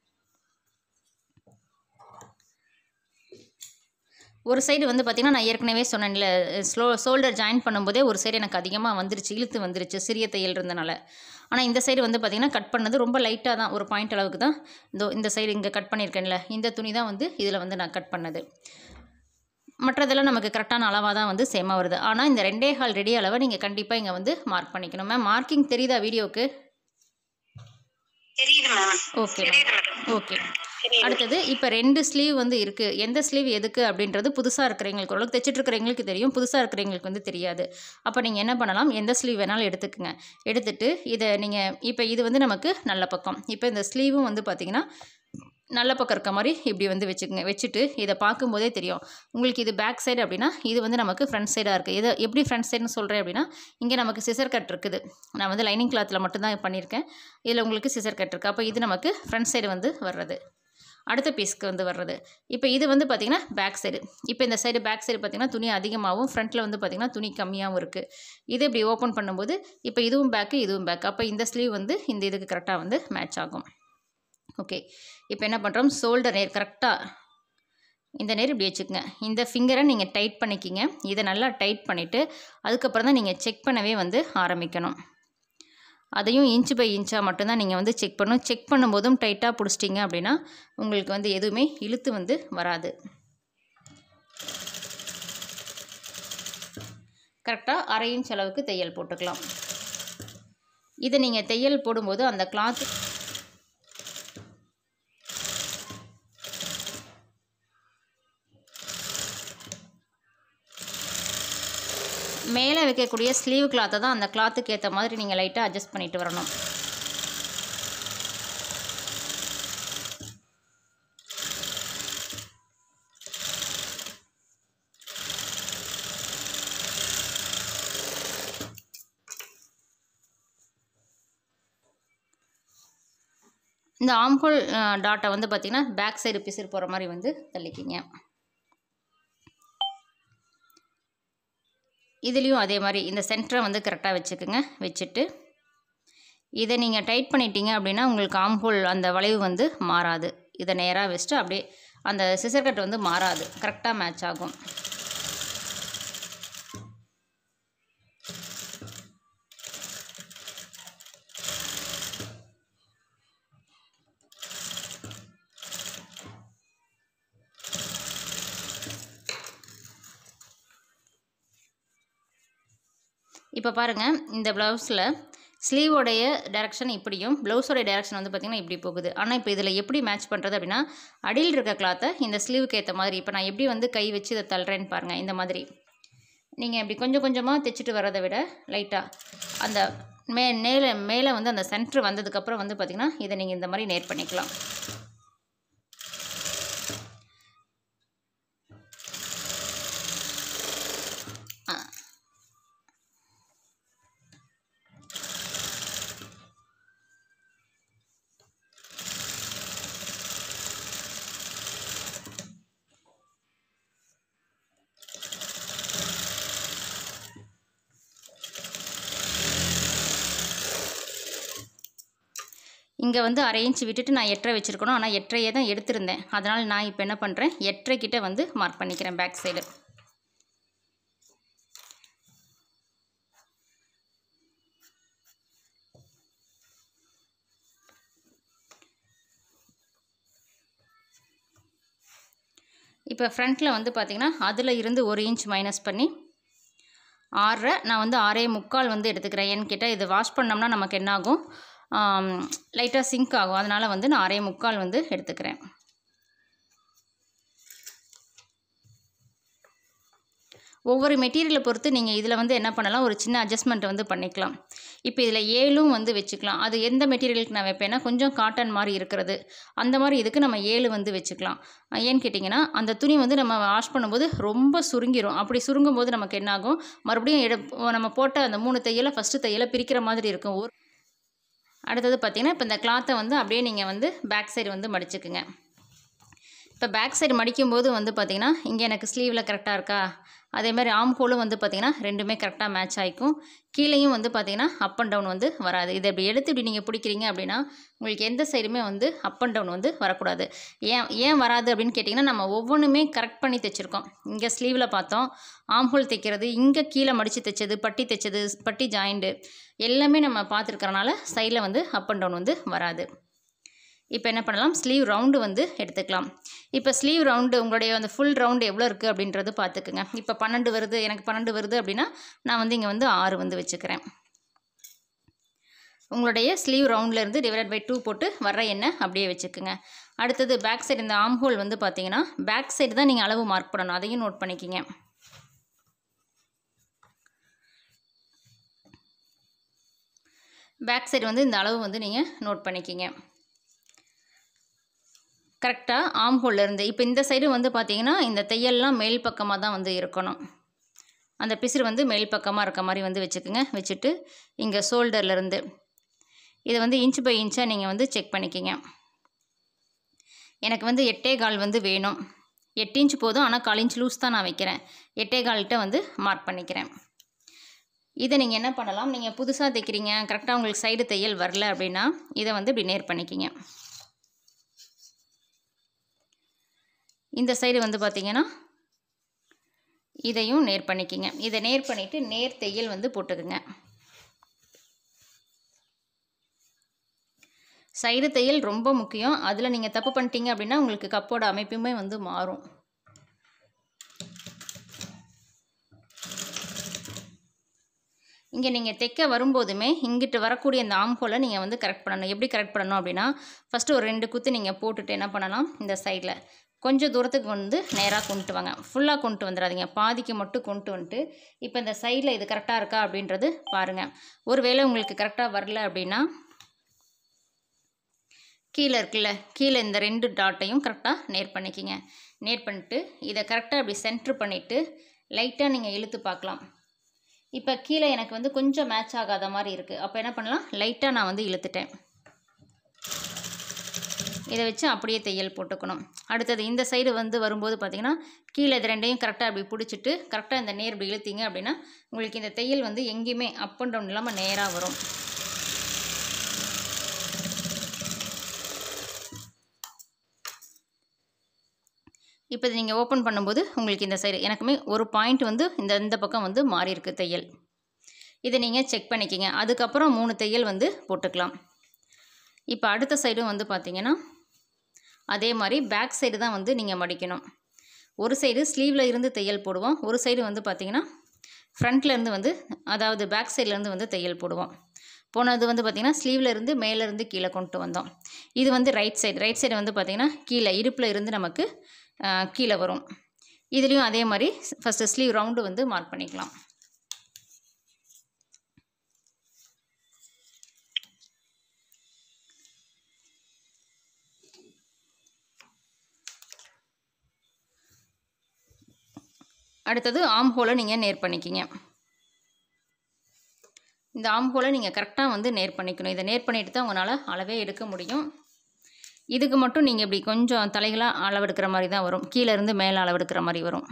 ஒரு சைடு வந்து பார்த்திங்கன்னா நான் ஏற்கனவே சொன்னேன்ல ஸ்லோ ஷோல்டர் ஜாயின் பண்ணும்போதே ஒரு சைடு எனக்கு அதிகமாக வந்துருச்சு இழுத்து வந்துருச்சு சிறிய தையல் இருந்தனால ஆனால் இந்த சைடு வந்து பார்த்திங்கன்னா கட் பண்ணது ரொம்ப லைட்டாக தான் ஒரு பாயிண்ட் அளவுக்கு தான் இந்த இந்த சைடு இங்கே கட் பண்ணியிருக்கேன்ல இந்த துணி தான் வந்து இதில் வந்து நான் கட் பண்ணது மற்றதெல்லாம் நமக்கு கரெக்டான அளவாக தான் வந்து சேமாக வருது ஆனால் இந்த ரெண்டே ஹால் ரெடி அளவை நீங்கள் கண்டிப்பாக இங்கே வந்து மார்க் பண்ணிக்கணும் மேம் மார்க்கிங் தெரியுதா வீடியோக்கு தெரியுது மேம் ஓகே தெரியுது மேடம் ஓகே அடுத்தது இப்போ ரெண்டு ஸ்லீவ் வந்து இருக்குது எந்த ஸ்லீவ் எதுக்கு அப்படின்றது புதுசாக இருக்கிறவங்களுக்கு ஓரளவுக்கு தைச்சிட்டு இருக்கிறவங்களுக்கு தெரியும் புதுசாக இருக்கிறவங்களுக்கு வந்து தெரியாது அப்போ நீங்கள் என்ன பண்ணலாம் எந்த ஸ்லீவ் வேணாலும் எடுத்துக்கங்க எடுத்துட்டு இதை நீங்கள் இப்போ இது வந்து நமக்கு நல்ல பக்கம் இப்போ இந்த ஸ்லீவும் வந்து பார்த்திங்கன்னா நல்ல பக்கம் இருக்க மாதிரி இப்படி வந்து வச்சுக்கோங்க வச்சுட்டு இதை பார்க்கும்போதே தெரியும் உங்களுக்கு இது பேக் சைடு அப்படின்னா இது வந்து நமக்கு ஃப்ரண்ட் சைடாக இருக்குது இதை எப்படி ஃப்ரண்ட் சைடுன்னு சொல்கிறேன் அப்படின்னா இங்கே நமக்கு சிசர் கட் இருக்குது நான் வந்து லைனிங் கிளாத்தில் மட்டும்தான் பண்ணியிருக்கேன் இதில் உங்களுக்கு சிசர் கட் இருக்குது அப்போ இது நமக்கு ஃப்ரண்ட் சைடு வந்து வர்றது அடுத்த பீஸ்க்கு வந்து வர்றது இப்போ இது வந்து பார்த்திங்கன்னா பேக் சைடு இப்போ இந்த சைடு பேக் சைடு பார்த்திங்கன்னா துணி அதிகமாகவும் ஃப்ரண்ட்டில் வந்து பார்த்திங்கன்னா துணி கம்மியாகவும் இருக்குது இது இப்படி ஓப்பன் பண்ணும்போது இப்போ இதுவும் பேக்கு இதுவும் பேக் அப்போ இந்த ஸ்லீவ் வந்து இந்த இதுக்கு கரெக்டாக வந்து மேட்ச் ஆகும் ஓகே இப்போ என்ன பண்ணுறோம் ஷோல்டர் நேர் கரெக்டாக இந்த நேர் இப்படி வச்சுக்கோங்க இந்த ஃபிங்கரை நீங்கள் டைட் பண்ணிக்கிங்க இதை நல்லா டைட் பண்ணிவிட்டு அதுக்கப்புறம் தான் நீங்கள் செக் பண்ணவே வந்து ஆரம்பிக்கணும் அதையும் இன்ச் பை இன்ச்சாக மட்டும்தான் நீங்கள் வந்து செக் பண்ணணும் செக் பண்ணும்போதும் டைட்டாக பிடிச்சிட்டிங்க அப்படின்னா உங்களுக்கு வந்து எதுவுமே இழுத்து வந்து வராது கரெக்டாக அரை இன்ச் அளவுக்கு தையல் போட்டுக்கலாம் இதை நீங்கள் தையல் போடும்போது அந்த கிளாத் மேலே வைக்கக்கூடிய ஸ்லீவ் கிளாத்தை தான் அந்த கிளாத்துக்கு ஏற்ற மாதிரி நீங்கள் லைட்டாக அட்ஜஸ்ட் பண்ணிட்டு வரணும் இந்த ஆம்ஹோல் டாட்டை வந்து பார்த்திங்கன்னா பேக் சைடு பிசிறு போகிற மாதிரி வந்து தள்ளிக்கிங்க இதுலேயும் அதே மாதிரி இந்த சென்டரை வந்து கரெக்டாக வச்சுக்குங்க வச்சுட்டு இதை நீங்கள் டைட் பண்ணிட்டீங்க அப்படின்னா உங்களுக்கு ஆம்ஹோல் அந்த வளைவு வந்து மாறாது இதை நேராக வச்சுட்டு அப்படியே அந்த சிசர் கட் வந்து மாறாது கரெக்டாக மேட்ச் ஆகும் இப்போ பாருங்கள் இந்த ப்ளவுஸில் ஸ்லீவோடைய டைரக்ஷன் இப்படியும் ப்ளவுஸோடைய டைரக்ஷன் வந்து பார்த்திங்கன்னா இப்படி போகுது ஆனால் இப்போ இதில் எப்படி மேட்ச் பண்ணுறது அப்படின்னா அடியில் இருக்க கிளாத்தை இந்த ஸ்லீவுக்கு ஏற்ற மாதிரி இப்போ நான் எப்படி வந்து கை வச்சு இதை தள்ளுறேன்னு பாருங்கள் இந்த மாதிரி நீங்கள் இப்படி கொஞ்சம் கொஞ்சமாக தைச்சிட்டு வரதை விட லைட்டாக அந்த மே மேலே மேலே வந்து அந்த சென்டர் வந்ததுக்கப்புறம் வந்து பார்த்திங்கன்னா இதை நீங்கள் இந்த மாதிரி நேர் பண்ணிக்கலாம் இங்கே வந்து அரை இன்ச் விட்டுட்டு நான் எட்டரை வச்சுருக்கணும் ஆனால் எட்டரையே தான் எடுத்திருந்தேன் அதனால் நான் இப்போ என்ன பண்ணுறேன் எட்டரை கிட்ட வந்து மார்க் பண்ணிக்கிறேன் பேக் சைடு இப்போ ஃப்ரண்ட்டில் வந்து பார்த்திங்கன்னா அதில் இருந்து ஒரு இன்ச் மைனஸ் பண்ணி ஆறரை நான் வந்து ஆறே முக்கால் வந்து எடுத்துக்கிறேன் ஏன்னு கேட்டால் இது வாஷ் பண்ணோம்னா நமக்கு என்ன ஆகும் லைட்டாக சிங்க் ஆகும் அதனால் வந்து நான் ஆறே முக்கால் வந்து எடுத்துக்கிறேன் ஒவ்வொரு மெட்டீரியலை பொறுத்து நீங்கள் இதில் வந்து என்ன பண்ணலாம் ஒரு சின்ன அட்ஜஸ்ட்மெண்ட் வந்து பண்ணிக்கலாம் இப்போ இதில் ஏழும் வந்து வச்சுக்கலாம் அது எந்த மெட்டீரியலுக்கு நான் வைப்பேன்னா கொஞ்சம் காட்டன் மாதிரி இருக்கிறது அந்த மாதிரி இதுக்கு நம்ம ஏழு வந்து வச்சுக்கலாம் அஹ் ஏன்னு கேட்டிங்கன்னா அந்த துணி வந்து நம்ம வாஷ் பண்ணும்போது ரொம்ப சுருங்கிரும் அப்படி சுருங்கும் போது நமக்கு என்ன ஆகும் மறுபடியும் எடு நம்ம போட்ட அந்த மூணு தையலை ஃபஸ்ட்டு தையலை பிரிக்கிற மாதிரி இருக்கும் ஒரு அடுத்தது பார்த்திங்கன்னா இப்போ இந்த கிளாத்தை வந்து அப்படியே நீங்கள் வந்து பேக் சைடு வந்து மடிச்சுக்குங்க இப்போ பேக் சைடு மடிக்கும்போது வந்து பார்த்திங்கன்னா இங்கே எனக்கு ஸ்லீவில் கரெக்டாக இருக்கா அதே மாதிரி ஆம் ஹோலும் வந்து பார்த்திங்கன்னா ரெண்டுமே கரெக்டாக மேட்ச் ஆகிக்கும் கீழேயும் வந்து பார்த்திங்கன்னா அப் அண்ட் டவுன் வந்து வராது இதை இப்படி எடுத்து இப்படி நீங்கள் பிடிக்கிறீங்க அப்படின்னா உங்களுக்கு எந்த சைடுமே வந்து அப் அண்ட் டவுன் வந்து வரக்கூடாது ஏன் ஏன் வராது அப்படின்னு கேட்டிங்கன்னா நம்ம ஒவ்வொன்றுமே கரெக்ட் பண்ணி தைச்சிருக்கோம் இங்கே ஸ்லீவில் பார்த்தோம் ஆம் ஹோல் தைக்கிறது இங்கே கீழே மடித்து தைச்சது பட்டி தைச்சது பட்டி ஜாயிண்ட்டு எல்லாமே நம்ம பார்த்துருக்கறனால சைடில் வந்து அப் அண்ட் டவுன் வந்து வராது இப்போ என்ன பண்ணலாம் ஸ்லீவ் ரவுண்டு வந்து எடுத்துக்கலாம் இப்போ ஸ்லீவ் ரவுண்டு உங்களுடைய அந்த ஃபுல் ரவுண்டு எவ்வளோ இருக்குது அப்படின்றது பார்த்துக்குங்க இப்போ பன்னெண்டு வருது எனக்கு பன்னெண்டு வருது அப்படின்னா நான் வந்து இங்கே வந்து ஆறு வந்து வச்சுக்கிறேன் உங்களுடைய ஸ்லீவ் ரவுண்ட்லேருந்து டிவைட் பை டூ போட்டு வர்ற எண்ணெய் அப்படியே வச்சுக்குங்க அடுத்தது பேக் சைடு இந்த ஆம் ஹோல் வந்து பார்த்தீங்கன்னா பேக் சைடு தான் நீங்கள் அளவு மார்க் பண்ணணும் அதையும் நோட் பண்ணிக்கிங்க பேக் சைடு வந்து இந்த அளவு வந்து நீங்கள் நோட் பண்ணிக்கிங்க கரெக்டாக ஆம் இருந்து இப்போ இந்த சைடு வந்து பார்த்தீங்கன்னா இந்த தையல்லாம் மேல் பக்கமாக தான் வந்து இருக்கணும் அந்த பிசிறு வந்து மேல் பக்கமாக இருக்க மாதிரி வந்து வச்சுக்கோங்க வச்சுட்டு இங்கே ஷோல்டர்லேருந்து இதை வந்து இன்ச் பை இன்ச்சாக நீங்கள் வந்து செக் பண்ணிக்கிங்க எனக்கு வந்து எட்டே கால் வந்து வேணும் எட்டு இன்ச் போதும் ஆனால் கால் இன்ச் லூஸ் தான் நான் வைக்கிறேன் எட்டே கால்கிட்ட வந்து மார்க் பண்ணிக்கிறேன் இதை நீங்கள் என்ன பண்ணலாம் நீங்கள் புதுசாக தைக்கிறீங்க கரெக்டாக உங்களுக்கு சைடு தையல் வரல அப்படின்னா இதை வந்து இப்படி நேர் பண்ணிக்கிங்க இந்த சைடு வந்து பார்த்தீங்கன்னா இதையும் நேர் பண்ணிக்கிங்க இதை நேர் பண்ணிவிட்டு நேர் தையல் வந்து போட்டுக்குங்க சைடு தையல் ரொம்ப முக்கியம் அதில் நீங்கள் தப்பு பண்ணிட்டீங்க அப்படின்னா உங்களுக்கு கப்போட அமைப்புமே வந்து மாறும் இங்கே நீங்கள் தைக்க வரும்போதுமே இங்கிட்டு வரக்கூடிய இந்த ஆம்ஹோலை நீங்கள் வந்து கரெக்ட் பண்ணணும் எப்படி கரெக்ட் பண்ணணும் அப்படின்னா ஃபஸ்ட்டு ஒரு ரெண்டு குத்து நீங்கள் போட்டுட்டு என்ன பண்ணலாம் இந்த சைடில் கொஞ்சம் தூரத்துக்கு வந்து நேராக கொண்டு வாங்க ஃபுல்லாக கொண்டு வந்துடாதீங்க பாதிக்கு மட்டும் கொண்டு வந்துட்டு இப்போ இந்த சைடில் இது கரெக்டாக இருக்கா அப்படின்றது பாருங்கள் ஒருவேளை உங்களுக்கு கரெக்டாக வரல அப்படின்னா கீழே இருக்குல்ல கீழே இந்த ரெண்டு டாட்டையும் கரெக்டாக நேர் பண்ணிக்கிங்க நேர் பண்ணிட்டு இதை கரெக்டாக இப்படி சென்ட்ரு பண்ணிவிட்டு லைட்டாக நீங்கள் இழுத்து பார்க்கலாம் இப்போ கீழே எனக்கு வந்து கொஞ்சம் மேட்ச் ஆகாத மாதிரி இருக்குது அப்போ என்ன பண்ணலாம் லைட்டாக நான் வந்து இழுத்துட்டேன் இதை வச்சு அப்படியே தையல் போட்டுக்கணும் அடுத்தது இந்த சைடு வந்து வரும்போது பார்த்தீங்கன்னா கீழே இது ரெண்டையும் கரெக்டாக அப்படி பிடிச்சிட்டு கரெக்டாக இந்த நேர் இப்படி இழுத்தீங்க அப்படின்னா உங்களுக்கு இந்த தையல் வந்து எங்கேயுமே அப் அண்ட் டவுன் இல்லாமல் நேராக வரும் இப்போ இது நீங்கள் ஓப்பன் பண்ணும்போது உங்களுக்கு இந்த சைடு எனக்குமே ஒரு பாயிண்ட் வந்து இந்த இந்த பக்கம் வந்து மாறி இருக்கு தையல் இதை நீங்கள் செக் பண்ணிக்கிங்க அதுக்கப்புறம் மூணு தையல் வந்து போட்டுக்கலாம் இப்போ அடுத்த சைடும் வந்து பார்த்தீங்கன்னா அதே மாதிரி பேக் சைடு தான் வந்து நீங்கள் மடிக்கணும் ஒரு சைடு ஸ்லீவில் இருந்து தையல் போடுவோம் ஒரு சைடு வந்து பார்த்தீங்கன்னா ஃப்ரண்ட்ல இருந்து வந்து அதாவது பேக் சைட்லேருந்து வந்து தையல் போடுவோம் போனது வந்து பார்த்திங்கன்னா ஸ்லீவில் இருந்து மேலேருந்து கீழே கொண்டு வந்தோம் இது வந்து ரைட் சைடு ரைட் சைடு வந்து பார்த்திங்கன்னா கீழே இடுப்பில் இருந்து நமக்கு ஆ, கீழே வரும் இதுலேயும் அதே மாதிரி ஃபஸ்ட்டு ஸ்லீவ் ரவுண்டு வந்து மார்க் பண்ணிக்கலாம் அடுத்தது ஆம் ஹோலை நீங்கள் நேர் பண்ணிக்கிங்க இந்த ஆம் ஹோலை நீங்கள் கரெக்டாக வந்து நேர் பண்ணிக்கணும் இதை நேர் பண்ணிட்டு தான் உங்களால் அளவே எடுக்க முடியும் இதுக்கு மட்டும் நீங்கள் இப்படி கொஞ்சம் தலைகளாக அளவெடுக்கிற மாதிரி தான் வரும் கீழே இருந்து மேலே அளவெடுக்கிற மாதிரி வரும்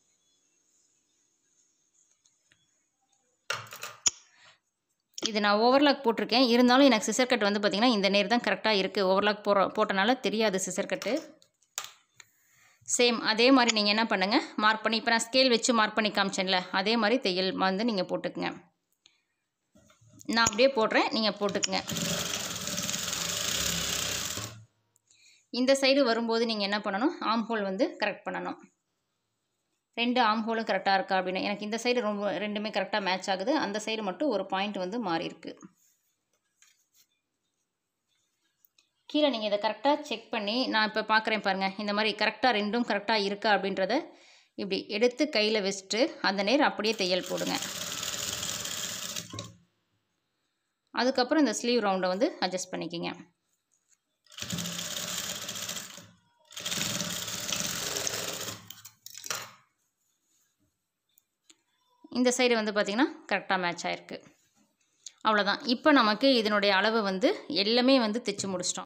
இது நான் ஓவர்லாக் போட்டிருக்கேன் இருந்தாலும் எனக்கு சிசர் கட் வந்து பார்த்திங்கன்னா இந்த நேர் தான் கரெக்டாக இருக்குது ஓவர்லாக் போற போட்டனால தெரியாது சிசர் கட்டு சேம் அதே மாதிரி நீங்கள் என்ன பண்ணுங்கள் மார்க் பண்ணி இப்போ நான் ஸ்கேல் வச்சு மார்க் பண்ணி காமிச்சேன்ல அதே மாதிரி தையல் வந்து நீங்கள் போட்டுக்குங்க நான் அப்படியே போடுறேன் நீங்கள் போட்டுக்குங்க இந்த சைடு வரும்போது நீங்கள் என்ன பண்ணணும் ஆம் ஹோல் வந்து கரெக்ட் பண்ணணும் ரெண்டு ஆம் ஹோலும் கரெக்டாக இருக்கா அப்படின்னு எனக்கு இந்த சைடு ரொம்ப ரெண்டுமே கரெக்டாக மேட்ச் ஆகுது அந்த சைடு மட்டும் ஒரு பாயிண்ட் வந்து மாறி இருக்கு கீழே நீங்கள் இதை கரெக்டாக செக் பண்ணி நான் இப்போ பார்க்குறேன் பாருங்கள் இந்த மாதிரி கரெக்டாக ரெண்டும் கரெக்டாக இருக்கா அப்படின்றத இப்படி எடுத்து கையில் வச்சுட்டு அந்த நேர் அப்படியே தையல் போடுங்க அதுக்கப்புறம் இந்த ஸ்லீவ் ரவுண்டை வந்து அட்ஜஸ்ட் பண்ணிக்கிங்க இந்த சைடு வந்து பார்த்திங்கன்னா கரெக்டாக மேட்ச் ஆயிருக்கு அவ்வளோதான் இப்போ நமக்கு இதனுடைய அளவு வந்து எல்லாமே வந்து தைச்சு முடிச்சிட்டோம்